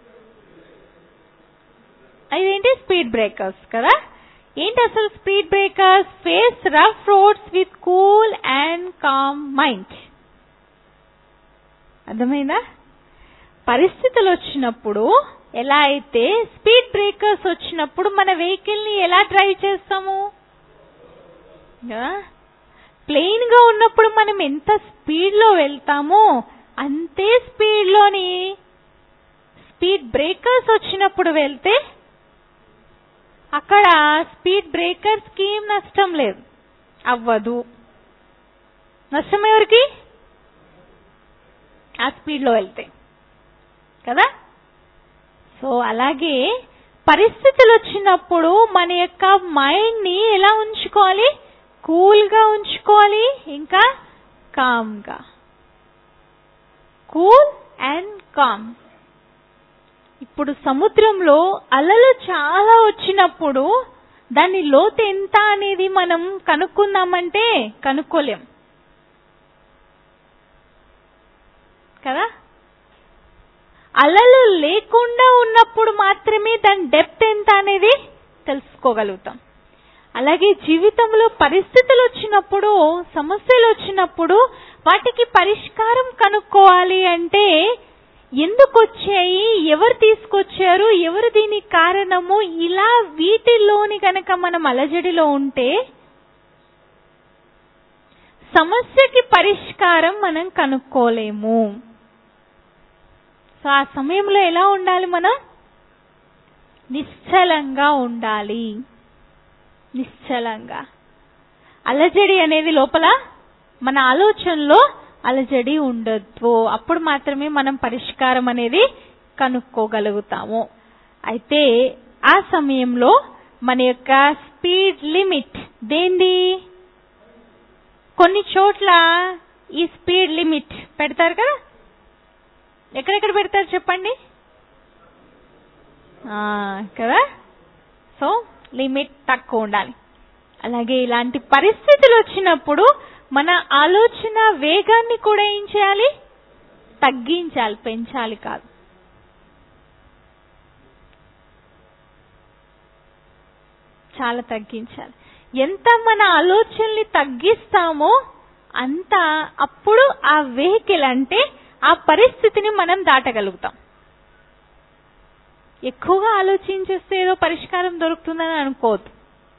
ఇదేంటి స్పీడ్ బ్రేకర్స్ కదా ఏంటి అసలు speed breakers face rough roads with cool and calm mind అర్థమైందా పరిస్థితులు వచ్చినప్పుడు ఎలా అయితే స్పీడ్ బ్రేకర్స్ వచ్చినప్పుడు మన వెహికల్ ని ఎలా డ్రైవ్ చేస్తాము కదా ప్లెయిన్ గా ఉన్నప్పుడు మనం ఎంత స్పీడ్ లో వెళ్తామో అంతే స్పీడ్ లోని స్పీడ్ బ్రేకర్స్ వచ్చినప్పుడు వెళ్తే అక్కడ స్పీడ్ బ్రేకర్స్ కి ఏం నష్టం లేదు అవ్వదు నష్టం ఎవరికి ఆ స్పీడ్ లో వెళ్తే కదా సో అలాగే పరిస్థితులు వచ్చినప్పుడు మన యొక్క మైండ్ ని ఎలా ఉంచుకోవాలి కూల్ గా ఉంచుకోవాలి ఇంకా కామ్ గా కూల్ అండ్ కామ్ ఇప్పుడు సముద్రంలో అలలు చాలా వచ్చినప్పుడు దాని లోతు ఎంత అనేది మనం కనుక్కుందామంటే కనుక్కోలేం కదా అలలు లేకుండా ఉన్నప్పుడు మాత్రమే దాని డెప్త్ ఎంత అనేది తెలుసుకోగలుగుతాం అలాగే జీవితంలో పరిస్థితులు వచ్చినప్పుడు సమస్యలు వచ్చినప్పుడు వాటికి పరిష్కారం కనుక్కోవాలి అంటే ఎందుకు వచ్చాయి ఎవరు తీసుకొచ్చారు ఎవరు దీనికి కారణము ఇలా వీటిల్లోని గనక మనం అలజడిలో ఉంటే సమస్యకి పరిష్కారం మనం కనుక్కోలేము సో ఆ సమయంలో ఎలా ఉండాలి మనం నిశ్చలంగా ఉండాలి నిశ్చలంగా అలజడి అనేది లోపల మన ఆలోచనలో అలజడి ఉండొద్దు అప్పుడు మాత్రమే మనం పరిష్కారం అనేది కనుక్కోగలుగుతాము అయితే ఆ సమయంలో మన యొక్క స్పీడ్ లిమిట్ దేంది కొన్ని చోట్ల ఈ స్పీడ్ లిమిట్ పెడతారు కదా ఎక్కడెక్కడ పెడతారు చెప్పండి ఆ, కదా సో లిమిట్ తక్కువ ఉండాలి అలాగే ఇలాంటి పరిస్థితులు వచ్చినప్పుడు మన ఆలోచన వేగాన్ని కూడా ఏం చేయాలి తగ్గించాలి పెంచాలి కాదు చాలా తగ్గించాలి ఎంత మన ఆలోచనల్ని తగ్గిస్తామో అంత అప్పుడు ఆ వెహికల్ అంటే ఆ పరిస్థితిని మనం దాటగలుగుతాం ఎక్కువగా ఆలోచించేస్తే ఏదో పరిష్కారం దొరుకుతుందని అనుకోవద్దు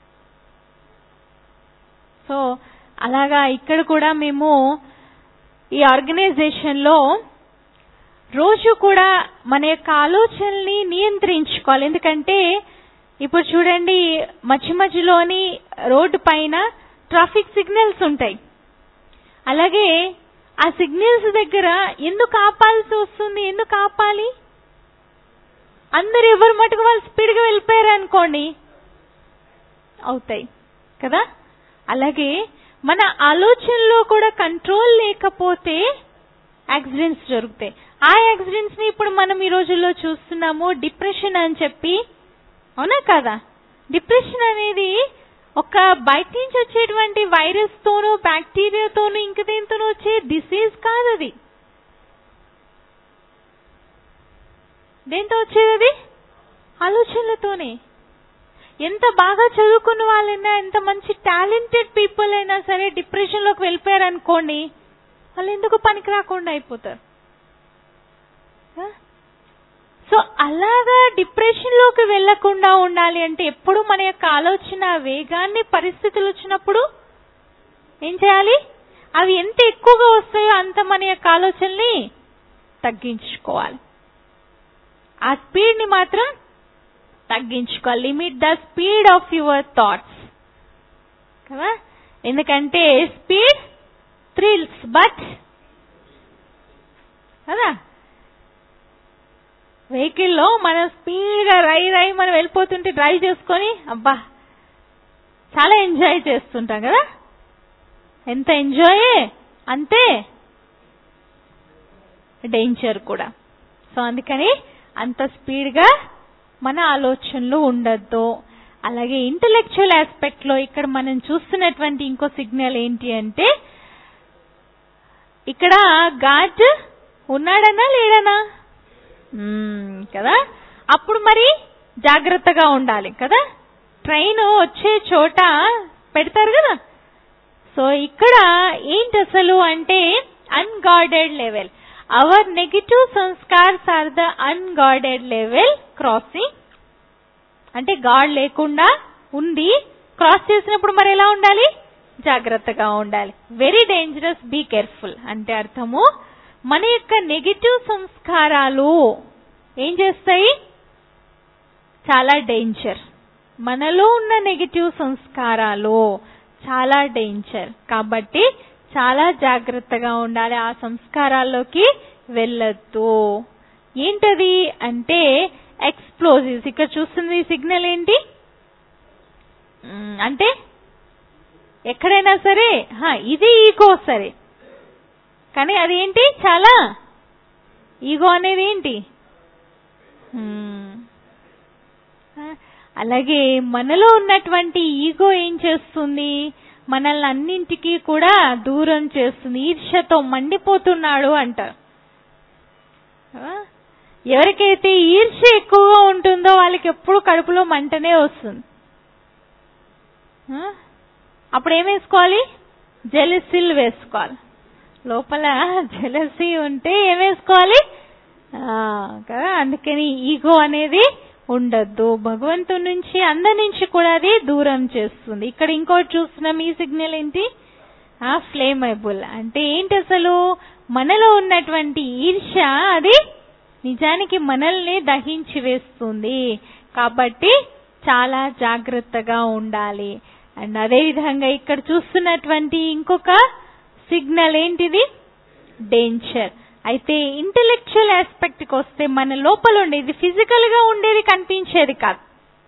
సో అలాగా ఇక్కడ కూడా మేము ఈ ఆర్గనైజేషన్ లో రోజు కూడా మన యొక్క ఆలోచనల్ని నియంత్రించుకోవాలి ఎందుకంటే ఇప్పుడు చూడండి మధ్య మధ్యలోని రోడ్డు పైన ట్రాఫిక్ సిగ్నల్స్ ఉంటాయి అలాగే ఆ సిగ్నల్స్ దగ్గర ఎందుకు ఆపాల్సి వస్తుంది ఎందుకు ఆపాలి అందరు ఎవరు మటుకు వాళ్ళు స్పీడ్గా వెళ్ళిపోయారు అనుకోండి అవుతాయి కదా అలాగే మన ఆలోచనలో కూడా కంట్రోల్ లేకపోతే యాక్సిడెంట్స్ జరుగుతాయి ఆ యాక్సిడెంట్స్ ని ఇప్పుడు మనం ఈ రోజుల్లో చూస్తున్నాము డిప్రెషన్ అని చెప్పి అవునా కదా డిప్రెషన్ అనేది ఒక బయట నుంచి వచ్చేటువంటి వైరస్ తోనూ బ్యాక్టీరియాతోనూ ఇంక దేనితోనూ వచ్చే డిసీజ్ కాదు అది దేంతో వచ్చేది అది ఆలోచనలతోనే ఎంత బాగా చదువుకున్న వాళ్ళైనా ఎంత మంచి టాలెంటెడ్ పీపుల్ అయినా సరే డిప్రెషన్ లోకి వెళ్ళిపోయారు అనుకోండి వాళ్ళు ఎందుకు పనికి రాకుండా అయిపోతారు సో అలాగా డిప్రెషన్ లోకి వెళ్లకుండా ఉండాలి అంటే ఎప్పుడు మన యొక్క ఆలోచన వేగాన్ని పరిస్థితులు వచ్చినప్పుడు ఏం చేయాలి అవి ఎంత ఎక్కువగా వస్తాయో అంత మన యొక్క ఆలోచనని తగ్గించుకోవాలి ఆ స్పీడ్ ని మాత్రం తగ్గించుకోవాలి limit the speed of your thoughts కదా ఎందుకంటే స్పీడ్ థ్రిల్స్ బట్ కదా వెహికల్లో మనం స్పీడ్గా రై రై మనం వెళ్ళిపోతుంటే డ్రైవ్ చేసుకొని అబ్బా చాలా ఎంజాయ్ చేస్తుంటాం కదా ఎంత ఎంజాయే అంతే డేంజర్ కూడా సో అందుకని అంత స్పీడ్గా మన ఆలోచనలు ఉండద్దు అలాగే ఇంటలెక్చువల్ ఆస్పెక్ట్ లో ఇక్కడ మనం చూస్తున్నటువంటి ఇంకో సిగ్నల్ ఏంటి అంటే ఇక్కడ గాడ్ ఉన్నాడనా లేడనా మ్మ్, కదా అప్పుడు మరి జాగ్రత్తగా ఉండాలి కదా ట్రైన్ వచ్చే చోట పెడతారు కదా సో ఇక్కడ ఏంటి అసలు అంటే అన్గార్డెడ్ లెవెల్ అవర్ నెగిటివ్ సంస్కార్స్ are the unguarded level crossing అంటే గాడ్ లేకుండా ఉంది క్రాస్ చేసినప్పుడు మరి ఎలా ఉండాలి జాగ్రత్తగా ఉండాలి వెరీ డేంజరస్ బీ కేర్ఫుల్ అంటే అర్థము మన యొక్క నెగిటివ్ సంస్కారాలు ఏం చేస్తాయి చాలా డేంజర్ మనలో ఉన్న నెగిటివ్ సంస్కారాలు చాలా డేంజర్ కాబట్టి చాలా జాగ్రత్తగా ఉండాలి ఆ సంస్కారాల్లోకి వెళ్ళొద్దు ఏంటది అంటే ఎక్స్ప్లోజివ్స్ ఇక్కడ చూస్తుంది సిగ్నల్ ఏంటి మ్, అంటే ఎక్కడైనా సరే హా, ఇది ఈగో సరే కానీ అది ఏంటి చాలా ఈగో అనేది ఏంటి మ్, ఆ, అలాగే మనలో ఉన్నటువంటి ఈగో ఏం చేస్తుంది మనల్ని అన్నింటికి కూడా దూరం చేస్తుంది ఈర్ష్యతో మండిపోతున్నాడు అంటారు ఆ? ఎవరికైతే ఈర్ష్య ఎక్కువగా ఉంటుందో వాళ్ళకి ఎప్పుడు కడుపులో మంటనే వస్తుంది ఆ? అప్పుడు ఏం వేసుకోవాలి జెలసిల్ వేసుకోవాలి లోపల జెలసీ ఉంటే ఏం వేసుకోవాలి ఆ, కదా అందుకని ఈగో అనేది ఉండద్దు భగవంతుడి నుంచి అందరి నుంచి కూడా అది దూరం చేస్తుంది ఇక్కడ ఇంకోటి చూస్తున్నాం ఈ సిగ్నల్ ఏంటి ఆ ఫ్లేమబుల్ అంటే ఏంటి అసలు మనలో ఉన్నటువంటి ఈర్ష్య అది నిజానికి మనల్ని దహించి వేస్తుంది కాబట్టి చాలా జాగ్రత్తగా ఉండాలి అండ్ అదే విధంగా ఇక్కడ చూస్తున్నటువంటి ఇంకొక సిగ్నల్ ఏంటిది డేంజర్ అయితే ఇంటెలెక్చువల్ ఆస్పెక్ట్ కి వస్తే మన లోపల ఉండేది ఫిజికల్ గా ఉండేది కనిపించేది కాదు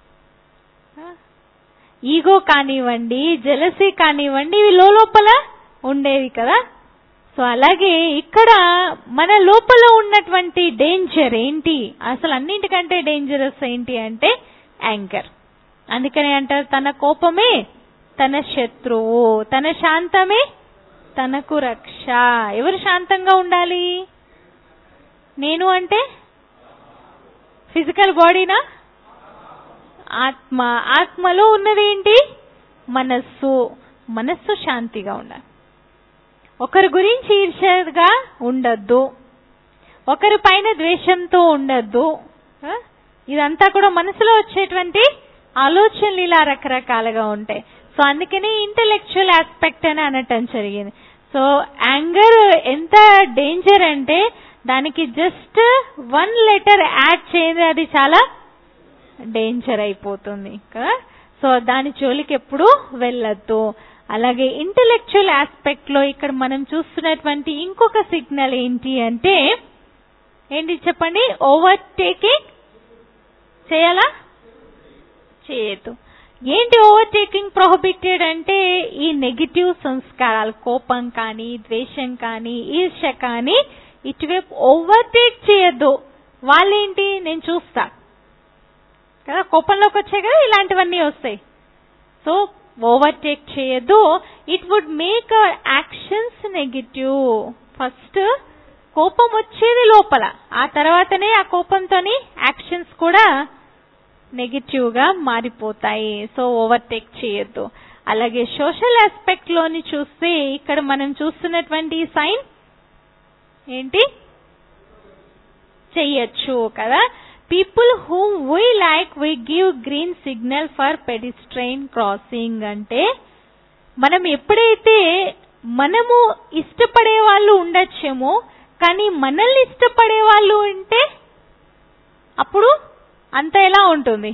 ఈగో కానివ్వండి జెలసీ కానివ్వండి ఇవి లోపల ఉండేవి కదా సో అలాగే ఇక్కడ మన లోపల ఉన్నటువంటి డేంజర్ ఏంటి అసలు అన్నింటికంటే డేంజరస్ ఏంటి అంటే యాంకర్ అందుకని అంటారు తన కోపమే తన శత్రువు తన శాంతమే తనకు రక్ష ఎవరు శాంతంగా ఉండాలి నేను అంటే ఫిజికల్ బాడీనా ఆత్మ ఆత్మలో ఉన్నది ఏంటి మనస్సు మనస్సు శాంతిగా ఉండాలి ఒకరి గురించి ఈర్ష్యగా ఉండద్దు ఒకరి పైన ద్వేషంతో ఉండద్దు ఆ? ఇదంతా కూడా మనసులో వచ్చేటువంటి ఆలోచనలు ఇలా రకరకాలుగా ఉంటాయి సో అందుకని ఇంటలెక్చువల్ ఆస్పెక్ట్ అని అనటం జరిగింది సో యాంగర్ ఎంత డేంజర్ అంటే దానికి జస్ట్ వన్ లెటర్ యాడ్ చేయదు అది చాలా డేంజర్ అయిపోతుంది కదా సో దాని జోలికి ఎప్పుడు వెళ్ళొద్దు అలాగే ఇంటలెక్చువల్ ఆస్పెక్ట్ లో ఇక్కడ మనం చూస్తున్నటువంటి ఇంకొక సిగ్నల్ ఏంటి అంటే ఏంటి చెప్పండి ఓవర్టేకింగ్ చేయాలా చేయొద్దు ఏంటి ఓవర్టేకింగ్ ప్రొహిబిటెడ్ అంటే ఈ నెగిటివ్ సంస్కారాలు కోపం కానీ ద్వేషం కానీ ఈర్ష్య కానీ ఇటువైపు ఓవర్టేక్ చేయొద్దు వాళ్ళేంటి నేను చూస్తా కదా కోపంలోకి వచ్చాయి కదా ఇలాంటివన్నీ వస్తాయి సో ఓవర్టేక్ చేయొద్దు it would make our actions negative first కోపం వచ్చేది లోపల ఆ తర్వాతనే ఆ కోపంతోని యాక్షన్స్ కూడా నెగిటివ్ గా మారిపోతాయి సో ఓవర్టేక్ చేయొద్దు అలాగే సోషల్ ఆస్పెక్ట్ లోని చూస్తే ఇక్కడ మనం చూస్తున్నటువంటి సైన్ ఏంటి చెయ్యొచ్చు కదా people who we like we give green signal for pedestrian crossing అంటే మనం ఎప్పుడైతే మనము ఇష్టపడే వాళ్ళు ఉండొచ్చేమో కానీ మనల్ని ఇష్టపడే వాళ్ళు ఉంటే అప్పుడు అంత ఎలా ఉంటుంది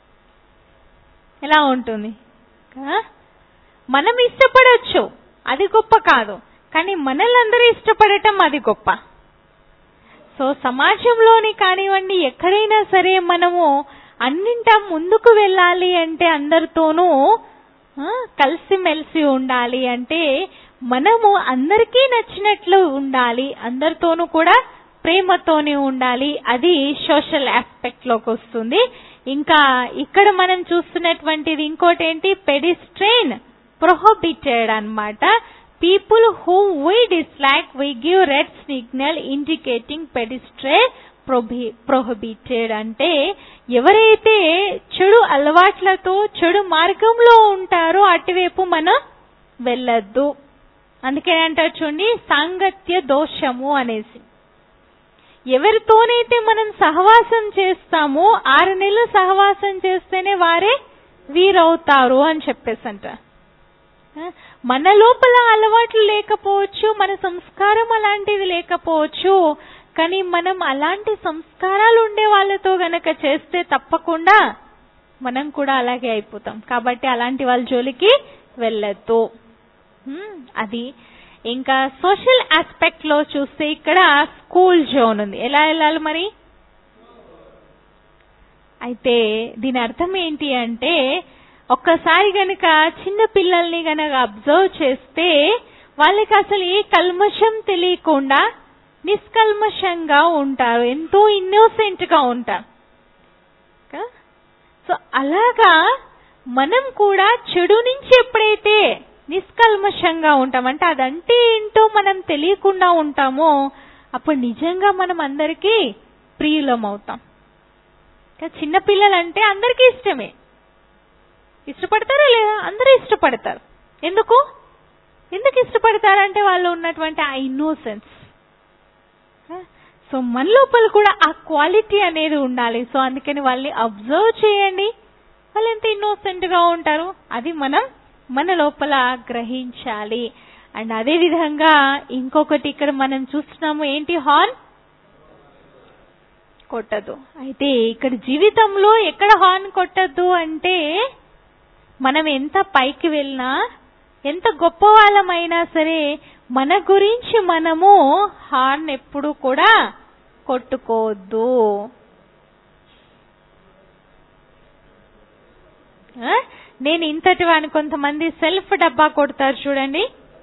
ఎలా ఉంటుంది కదా? మనం ఇష్టపడొచ్చు అది గొప్ప కాదు కానీ మనల్ని ఇష్టపడటం అది గొప్ప సో సమాజంలోని కానివ్వండి ఎక్కడైనా సరే మనము అన్నింటా ముందుకు వెళ్ళాలి అంటే అందరితోనూ ఆ, కలిసిమెలిసి ఉండాలి అంటే మనము అందరికీ నచ్చినట్లు ఉండాలి అందరితోనూ కూడా ప్రేమతోనే ఉండాలి అది సోషల్ ఆస్పెక్ట్ లోకి వస్తుంది ఇంకా ఇక్కడ మనం చూస్తున్నటువంటిది ఇంకోటి ఏంటి పెడిస్ట్రైన్ ప్రొహబిటెడ్ అన్నమాట people who we dislike we give red signal indicating pedestrian prohibited అంటే ఎవరైతే చెడు అలవాట్లతో చెడు మార్గంలో ఉంటారో అటువైపు మనం వెళ్ళొద్దు అందుకే అంటారు చూడండి సాంగత్య దోషము అనేసి ఎవరితోనైతే మనం సహవాసం చేస్తామో ఆరు నెలలు సహవాసం చేస్తేనే వారే వీరవుతారు అని చెప్పేసి అంట మన లోపల అలవాట్లు లేకపోవచ్చు మన సంస్కారం అలాంటిది లేకపోవచ్చు కానీ మనం అలాంటి సంస్కారాలు ఉండే వాళ్ళతో గనక చేస్తే తప్పకుండా మనం కూడా అలాగే అయిపోతాం కాబట్టి అలాంటి వాళ్ళ జోలికి వెళ్ళొద్దు హ్మ్, అది ఇంకా సోషల్ ఆస్పెక్ట్ లో చూస్తే ఇక్కడ స్కూల్ జోన్ ఉంది ఎలా వెళ్ళాలి మరి అయితే దీని అర్థం ఏంటి అంటే ఒక్కసారి గనక చిన్న పిల్లల్ని గనక అబ్జర్వ్ చేస్తే వాళ్ళకి అసలు ఏ కల్మషం తెలియకుండా నిష్కల్మషంగా ఉంటారు ఎంతో ఇన్నోసెంట్ గా ఉంటారు కదా? సో అలాగా మనం కూడా చెడు నుంచి ఎప్పుడైతే నిష్కల్మషంగా ఉంటాం అంటే అదంటే ఏంటో మనం తెలియకుండా ఉంటామో అప్పుడు నిజంగా మనం అందరికీ ప్రియులం అవుతాం కదా, చిన్న పిల్లలంటే అందరికీ ఇష్టమే ఇష్టపడతారా లేదా అందరూ ఇష్టపడతారు ఎందుకు ఎందుకు ఇష్టపడతారంటే వాళ్ళు ఉన్నటువంటి ఆ ఇన్నోసెన్స్ సో మన లోపల కూడా ఆ క్వాలిటీ అనేది ఉండాలి సో అందుకని వాళ్ళని అబ్జర్వ్ చేయండి వాళ్ళు ఎంత ఇన్నోసెంట్ గా ఉంటారు అది మనం మన లోపల గ్రహించాలి అండ్ అదే విధంగా ఇంకొకటి ఇక్కడ మనం చూస్తున్నాము ఏంటి హార్న్ కొట్టదు అయితే ఇక్కడ జీవితంలో ఎక్కడ హార్న్ కొట్టద్దు అంటే మనం ఎంత పైకి వెళ్ళినా ఎంత గొప్ప వాళ్ళమైనా సరే మన గురించి మనము హార్న్ ఎప్పుడు కూడా కొట్టుకోవద్దు ఆ? నేను ఇంతటి వాడిని కొంతమంది సెల్ఫ్ డబ్బా కొడతారు చూడండి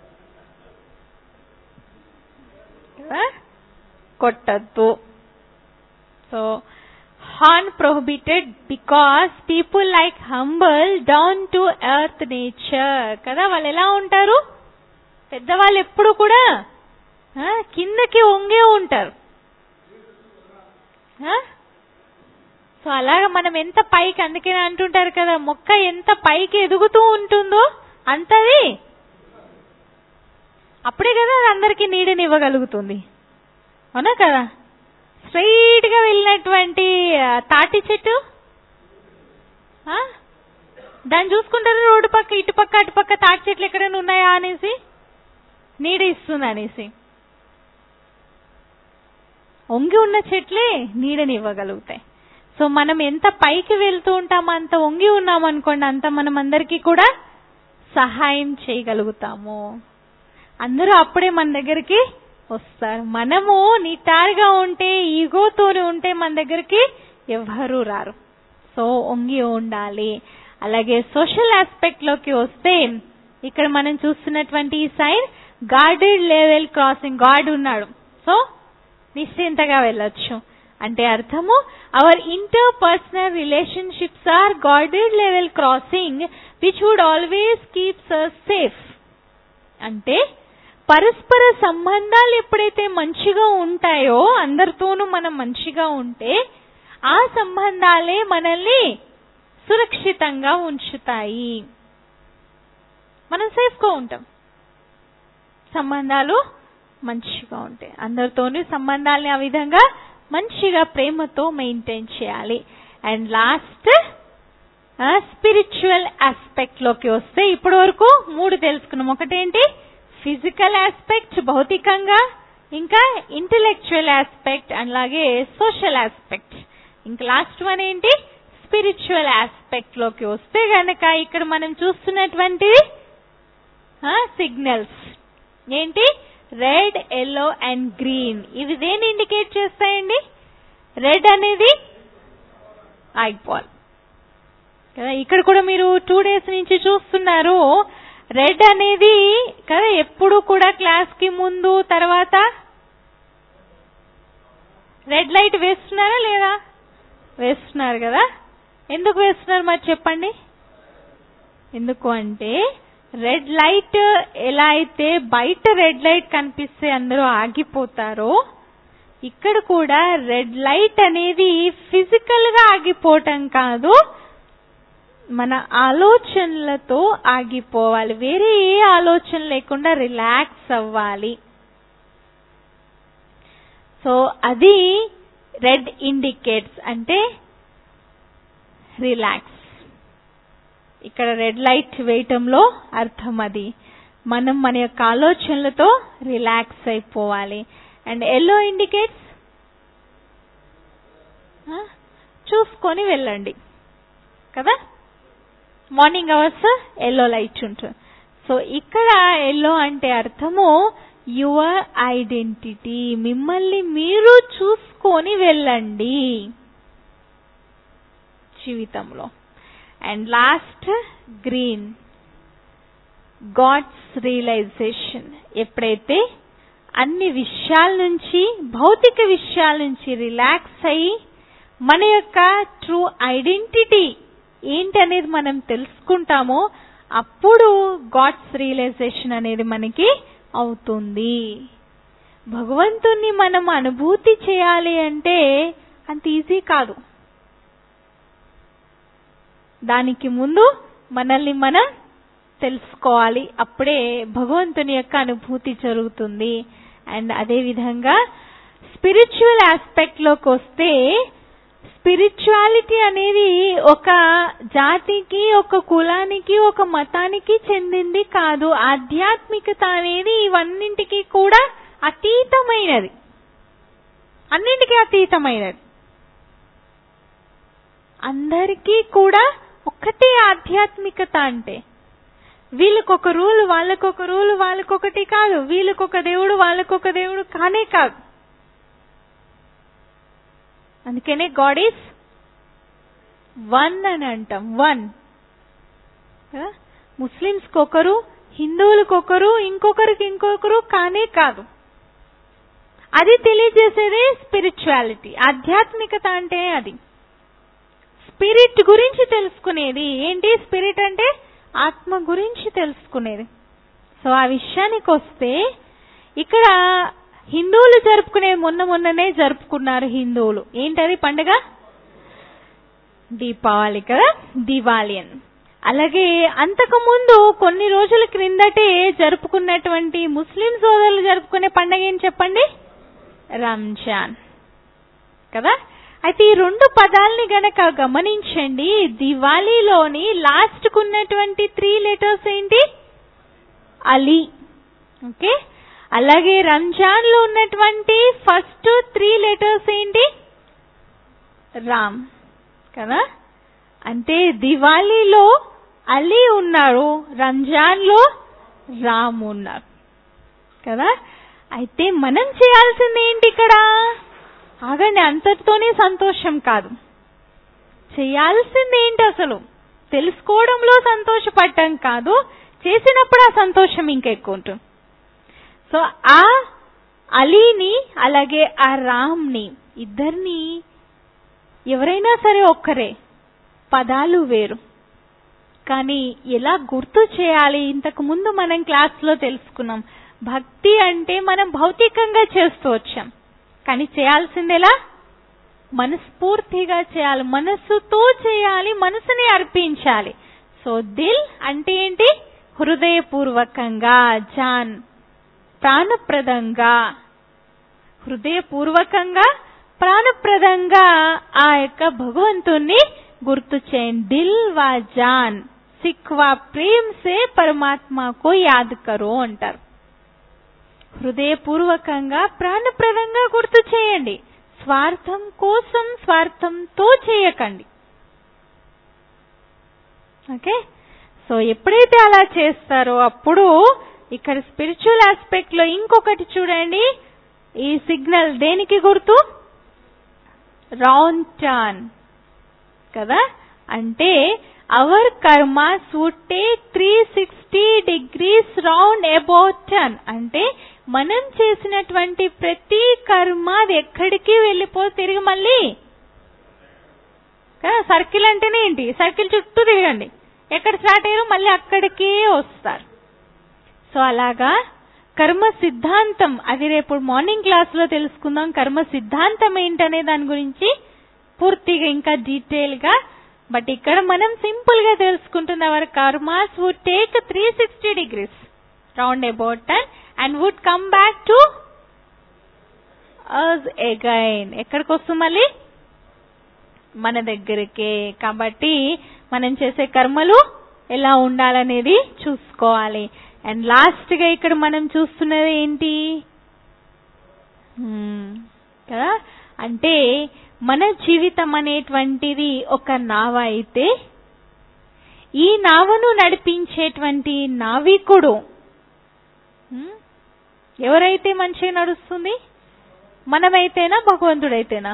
కదా? కొట్టద్దు so horn prohibited because people like humble down to earth nature కదా వాళ్ళు ఎలా ఉంటారు పెద్దవాళ్ళు ఎప్పుడు కూడా ఆ, కిందకి వంగే ఉంటారు ఆ? సో అలాగా మనం ఎంత పైకి అందుకే అంటుంటారు కదా మొక్క ఎంత పైకి ఎదుగుతూ ఉంటుందో అంతది అప్పుడే కదా అది అందరికీ నీడనివ్వగలుగుతుంది అవునా కదా స్ట్రైట్ గా వెళ్ళినటువంటి ఆ, తాటి చెట్టు ఆ? దాన్ని చూసుకుంటారు రోడ్డు పక్క ఇటు పక్క అటు పక్క తాటి చెట్లు ఎక్కడైనా ఉన్నాయా అనేసి నీడ ఇస్తుంది అనేసి వంగి ఉన్న చెట్లే నీడనివ్వగలుగుతాయి సో మనం ఎంత పైకి వెళ్తూ ఉంటామో అంత వంగి ఉన్నామనుకోండి అంత మనం అందరికీ కూడా సహాయం చేయగలుగుతాము అందరూ అప్పుడే మన దగ్గరికి వస్తారు మనము నిటారుగా ఉంటే ఈగోతోని ఉంటే మన దగ్గరికి ఎవరు రారు సో వంగి ఉండాలి అలాగే సోషల్ ఆస్పెక్ట్ లోకి వస్తే ఇక్కడ మనం చూస్తున్నటువంటి ఈ sign guarded level crossing god ఉన్నాడు సో నిశ్చింతగా వెళ్ళొచ్చు అంటే అర్థము our interpersonal relationships are guarded level crossing which would always keeps us safe అంటే పరస్పర సంబంధాలు ఎప్పుడైతే మంచిగా ఉంటాయో అందరితోనూ మనం మంచిగా ఉంటే ఆ సంబంధాలే మనల్ని సురక్షితంగా ఉంచుతాయి మనం సేఫ్గా ఉంటాం సంబంధాలు మంచిగా ఉంటాయి అందరితోనూ సంబంధాలని ఆ విధంగా మంచిగా ప్రేమతో మెయింటైన్ చేయాలి అండ్ లాస్ట్ స్పిరిచువల్ ఆస్పెక్ట్ లోకి వస్తే ఇప్పటి వరకు మూడు తెలుసుకున్నాం ఒకటేంటి ఫిజికల్ ఆస్పెక్ట్ భౌతికంగా ఇంకా ఇంటెలెక్చువల్ ఆస్పెక్ట్ అలాగే సోషల్ ఆస్పెక్ట్ ఇంకా లాస్ట్ వన్ ఏంటి స్పిరిచువల్ ఆస్పెక్ట్ లోకి వస్తే గనక ఇక్కడ మనం చూస్తున్నటువంటి సిగ్నల్స్ ఏంటి రెడ్ ఎల్లో అండ్ గ్రీన్ ఇవి దేని ఇండికేట్ చేస్తాయండి రెడ్ అనేది ఆగిపోవాలి కదా ఇక్కడ కూడా మీరు టూ డేస్ నుంచి చూస్తున్నారు రెడ్ అనేది కదా ఎప్పుడు కూడా క్లాస్ కి ముందు తర్వాత రెడ్ లైట్ వేస్తున్నారా లేదా వేస్తున్నారు కదా ఎందుకు వేస్తున్నారు మరి చెప్పండి ఎందుకు అంటే రెడ్ లైట్ ఎలా అయితే బయట రెడ్ లైట్ కనిపిస్తే అందరూ ఆగిపోతారో ఇక్కడ కూడా రెడ్ లైట్ అనేది ఫిజికల్ గా ఆగిపోవటం కాదు మన ఆలోచనలతో ఆగిపోవాలి వేరే ఏ ఆలోచన లేకుండా రిలాక్స్ అవ్వాలి సో సో అది రెడ్ ఇండికేట్స్ అంటే రిలాక్స్ ఇక్కడ రెడ్ లైట్ వేయటంలో అర్థం అది మనం మన యొక్క ఆలోచనలతో రిలాక్స్ అయిపోవాలి అండ్ ఎల్లో ఇండికేట్స్ చూసుకొని వెళ్ళండి కదా మార్నింగ్ అవర్స్ ఎల్లో లైట్ ఉంటుంది సో ఇక్కడ ఎల్లో అంటే అర్థము యువర్ ఐడెంటిటీ మిమ్మల్ని మీరు చూసుకొని వెళ్ళండి జీవితంలో and last green god's realization ఎప్పుడైతే అన్ని విషయాల నుంచి భౌతిక విషయాల నుంచి రిలాక్స్ అయ్యి మన యొక్క ట్రూ ఐడెంటిటీ ఏంటనేది మనం తెలుసుకుంటామో అప్పుడు గాడ్స్ రియలైజేషన్ అనేది మనకి అవుతుంది భగవంతుణ్ణి మనం అనుభూతి చేయాలి అంటే అంత ఈజీ కాదు దానికి ముందు మనల్ని మనం తెలుసుకోవాలి అప్పుడే భగవంతుని యొక్క అనుభూతి జరుగుతుంది అండ్ అదే విధంగా స్పిరిచువల్ ఆస్పెక్ట్ లోకి వస్తే స్పిరిచువాలిటీ అనేది ఒక జాతికి ఒక కులానికి ఒక మతానికి చెందింది కాదు ఆధ్యాత్మికత అనేది ఇవన్నింటికి కూడా అతీతమైనది అన్నింటికీ అతీతమైనది అందరికీ కూడా ఒక్కటే ఆధ్యాత్మికత అంటే వీళ్ళకొక రూల్ వాళ్ళకొక రూల్ వాళ్ళకొకటి కాదు వీళ్ళకొక దేవుడు వాళ్ళకొక దేవుడు కానే కాదు అందుకనే గాడ్ ఈస్ వన్ అని అంటాం వన్ ముస్లిమ్స్కి ఒకరు హిందువులకు ఒకరు ఇంకొకరికి ఇంకొకరు కానే కాదు అది తెలియజేసేదే స్పిరిచువాలిటీ ఆధ్యాత్మికత అంటే అది స్పిరిట్ గురించి తెలుసుకునేది ఏంటి స్పిరిట్ అంటే ఆత్మ గురించి తెలుసుకునేది సో ఆ విషయానికి వస్తే ఇక్కడ హిందువులు జరుపుకునే మొన్న మొన్ననే జరుపుకున్నారు హిందువులు ఏంటది పండుగ దీపావళి కదా దివాలి అని అలాగే అంతకు ముందు కొన్ని రోజుల క్రిందటే జరుపుకున్నటువంటి ముస్లిం సోదరులు జరుపుకునే పండుగ ఏం చెప్పండి రంజాన్ కదా అయితే ఈ రెండు పదాలని గనక గమనించండి దివాళీలోని లాస్ట్ కున్నటువంటి త్రీ లెటర్స్ ఏంటి అలీ ఓకే అలాగే రంజాన్ లో ఉన్నటువంటి ఫస్ట్ త్రీ లెటర్స్ ఏంటి రామ్ కదా అంటే దివాళీలో అలీ ఉన్నారు రంజాన్ లో రామ్ ఉన్నారు కదా అయితే మనం చేయాల్సింది ఏంటి ఇక్కడ ఆగండి అంతటితోనే సంతోషం కాదు చేయాల్సింది ఏంటి అసలు తెలుసుకోవడంలో సంతోషపడటం కాదు చేసినప్పుడు ఆ సంతోషం ఇంకెక్కువ ఉంటుంది సో ఆ అలీని అలాగే ఆ రామ్ని ఇద్దరిని ఎవరైనా సరే ఒక్కరే పదాలు వేరు కానీ ఎలా గుర్తు చేయాలి ఇంతకు ముందు మనం క్లాస్లో తెలుసుకున్నాం భక్తి అంటే మనం భౌతికంగా చేస్తూ వచ్చాం కానీ చేయాల్సిందెలా మనస్ఫూర్తిగా చేయాలి మనస్సుతో చేయాలి మనసుని అర్పించాలి సో దిల్ అంటే ఏంటి హృదయపూర్వకంగా జాన్ ప్రాణప్రదంగా హృదయపూర్వకంగా ప్రాణప్రదంగా ఆ యొక్క భగవంతుణ్ణి గుర్తు చేయండి దిల్ వా జాన్ సిక్వా ప్రేమ్ సే పరమాత్మకు యాద్ కరో అంటారు హృదయపూర్వకంగా ప్రాణప్రదంగా గుర్తు చేయండి స్వార్థం కోసం స్వార్థంతో చేయకండి ఓకే సో ఎప్పుడైతే అలా చేస్తారో అప్పుడు ఇక్కడ స్పిరిచువల్ ఆస్పెక్ట్ లో ఇంకొకటి చూడండి ఈ సిగ్నల్ దేనికి గుర్తు రౌండ్ టర్న్ కదా అంటే our karmas would take three sixty degrees round about turn అంటే మనం చేసినటువంటి ప్రతి కర్మ అది ఎక్కడికి వెళ్ళిపో తిరిగి మళ్ళీ కదా సర్కిల్ అంటేనే ఏంటి సర్కిల్ చుట్టూ తిరగండి ఎక్కడ స్టార్ట్ అయ్యారో మళ్ళీ అక్కడికే వస్తారు సో అలాగా కర్మ సిద్ధాంతం అది రేపు మార్నింగ్ క్లాస్ లో తెలుసుకుందాం కర్మ సిద్ధాంతం ఏంటనే దాని గురించి పూర్తిగా ఇంకా డీటెయిల్ గా బట్ ఇక్కడ మనం సింపుల్ గా తెలుసుకుంటున్న our karmas would take three sixty degrees round about turn and would come back to us again ఎక్కడికి వస్తుంది మళ్ళీ మన దగ్గరికే కాబట్టి మనం చేసే కర్మలు ఎలా ఉండాలనేది చూసుకోవాలి అండ్ లాస్ట్ గా ఇక్కడ మనం చూస్తున్నది ఏంటి హ్మ్, కదా అంటే మన జీవితం అనేటువంటిది ఒక నావ అయితే ఈ నావను నడిపించేటువంటి నావికుడు హ్మ్, ఎవరైతే మంచిగా నడుస్తుంది మనమైతేనా భగవంతుడైతేనా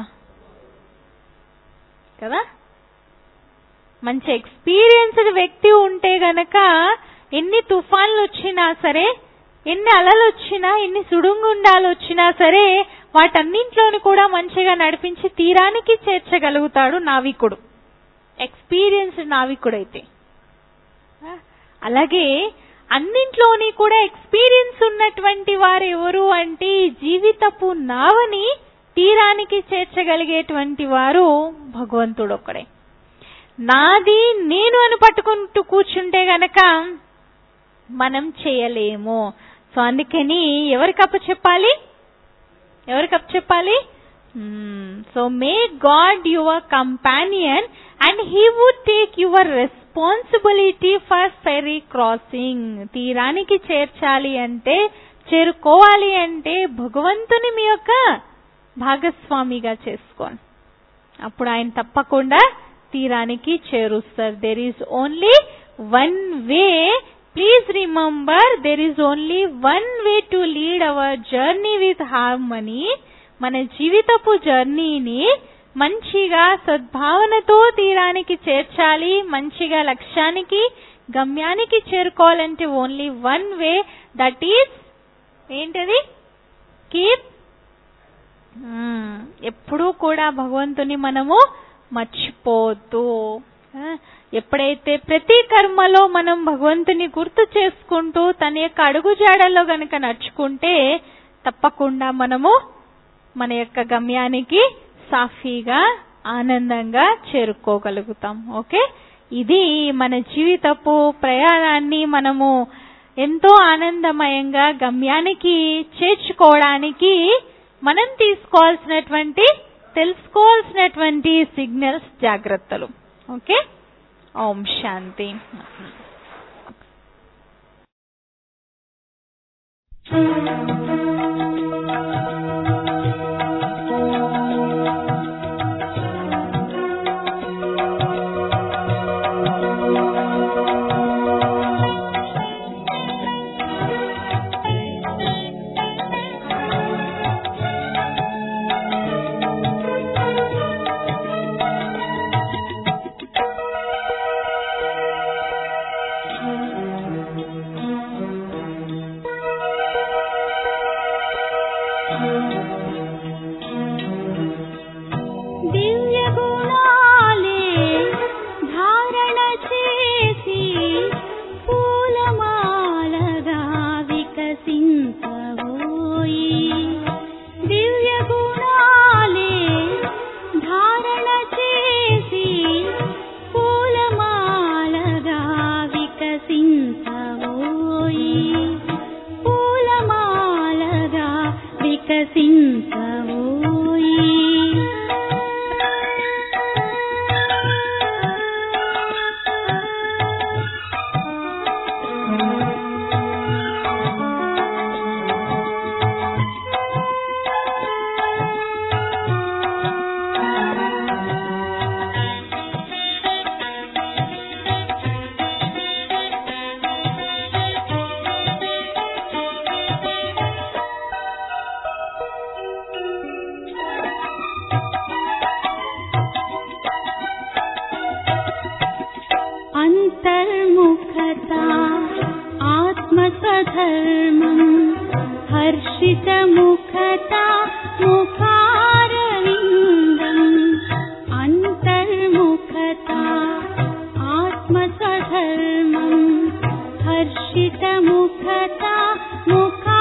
కదా మంచి ఎక్స్పీరియన్స్డ్ వ్యక్తి ఉంటే గనక ఎన్ని తుఫాన్లు వచ్చినా సరే ఎన్ని అలలు వచ్చినా ఎన్ని సుడుంగుండాలు వచ్చినా సరే వాటన్నింట్లోని కూడా మంచిగా నడిపించి తీరానికి చేర్చగలుగుతాడు నావికుడు ఎక్స్పీరియన్స్డ్ నావికుడైతే ఆ, అలాగే అన్నింట్లోని కూడా ఎక్స్పీరియన్స్ ఉన్నటువంటి వారు ఎవరు అంటే ఈ జీవితపు నావని తీరానికి చేర్చగలిగేటువంటి వారు భగవంతుడు ఒక్కడే నాది నేను అని పట్టుకుంటూ కూర్చుంటే గనక మనం చేయలేము సో అందుకని ఎవరికి అప్పు చెప్పాలి ఎవరికి అప్పు చెప్పాలి so may god your companion and he would take your responsibility for ferry crossing తీరానికి చేర్చాలి అంటే చేరుకోవాలి అంటే భగవంతుని మీ యొక్క భాగస్వామిగా చేసుకోండి అప్పుడు ఆయన తప్పకుండా తీరానికి చేరుస్తారు there is only one way please remember there is only one way to lead our journey with harmony మన జీవితపు జర్నీని మంచిగా సద్భావనతో తీరానికి చేర్చాలి మంచిగా లక్ష్యానికి గమ్యానికి చేరుకోవాలంటే only one way that is ఏంటది కీప్ ఎప్పుడూ కూడా భగవంతుని మనము మర్చిపోతూ ఆ, ఎప్పుడైతే ప్రతి కర్మలో మనం భగవంతుని గుర్తు చేసుకుంటూ తన యొక్క అడుగుజాడల్లో గనక నడుచుకుంటే తప్పకుండా మనము మన యొక్క గమ్యానికి సాఫీగా ఆనందంగా చేరుకోగలుగుతాం ఓకే ఇది మన జీవితపు ప్రయాణాన్ని మనము ఎంతో ఆనందమయంగా గమ్యానికి చేర్చుకోవడానికి మనం తీసుకోవాల్సినటువంటి తెలుసుకోవాల్సినటువంటి సిగ్నల్స్ జాగ్రత్తలు ఓకే ఓం శాంతి దివ్య గుణాలే ధారణ చేసి పూలమాలగా వికసించబోయి దివ్య గుణాలే ధారణ చేసి పూలమాలగా వికసించబోయి పూలమాలగా వికసించబోయి अन्तर्मुखता आत्मस्वधर्मम् हर्षितमुखता मुखारविन्दम् अन्तर्मुखता आत्मस्वधर्मम् हर्षितमुखता मुखा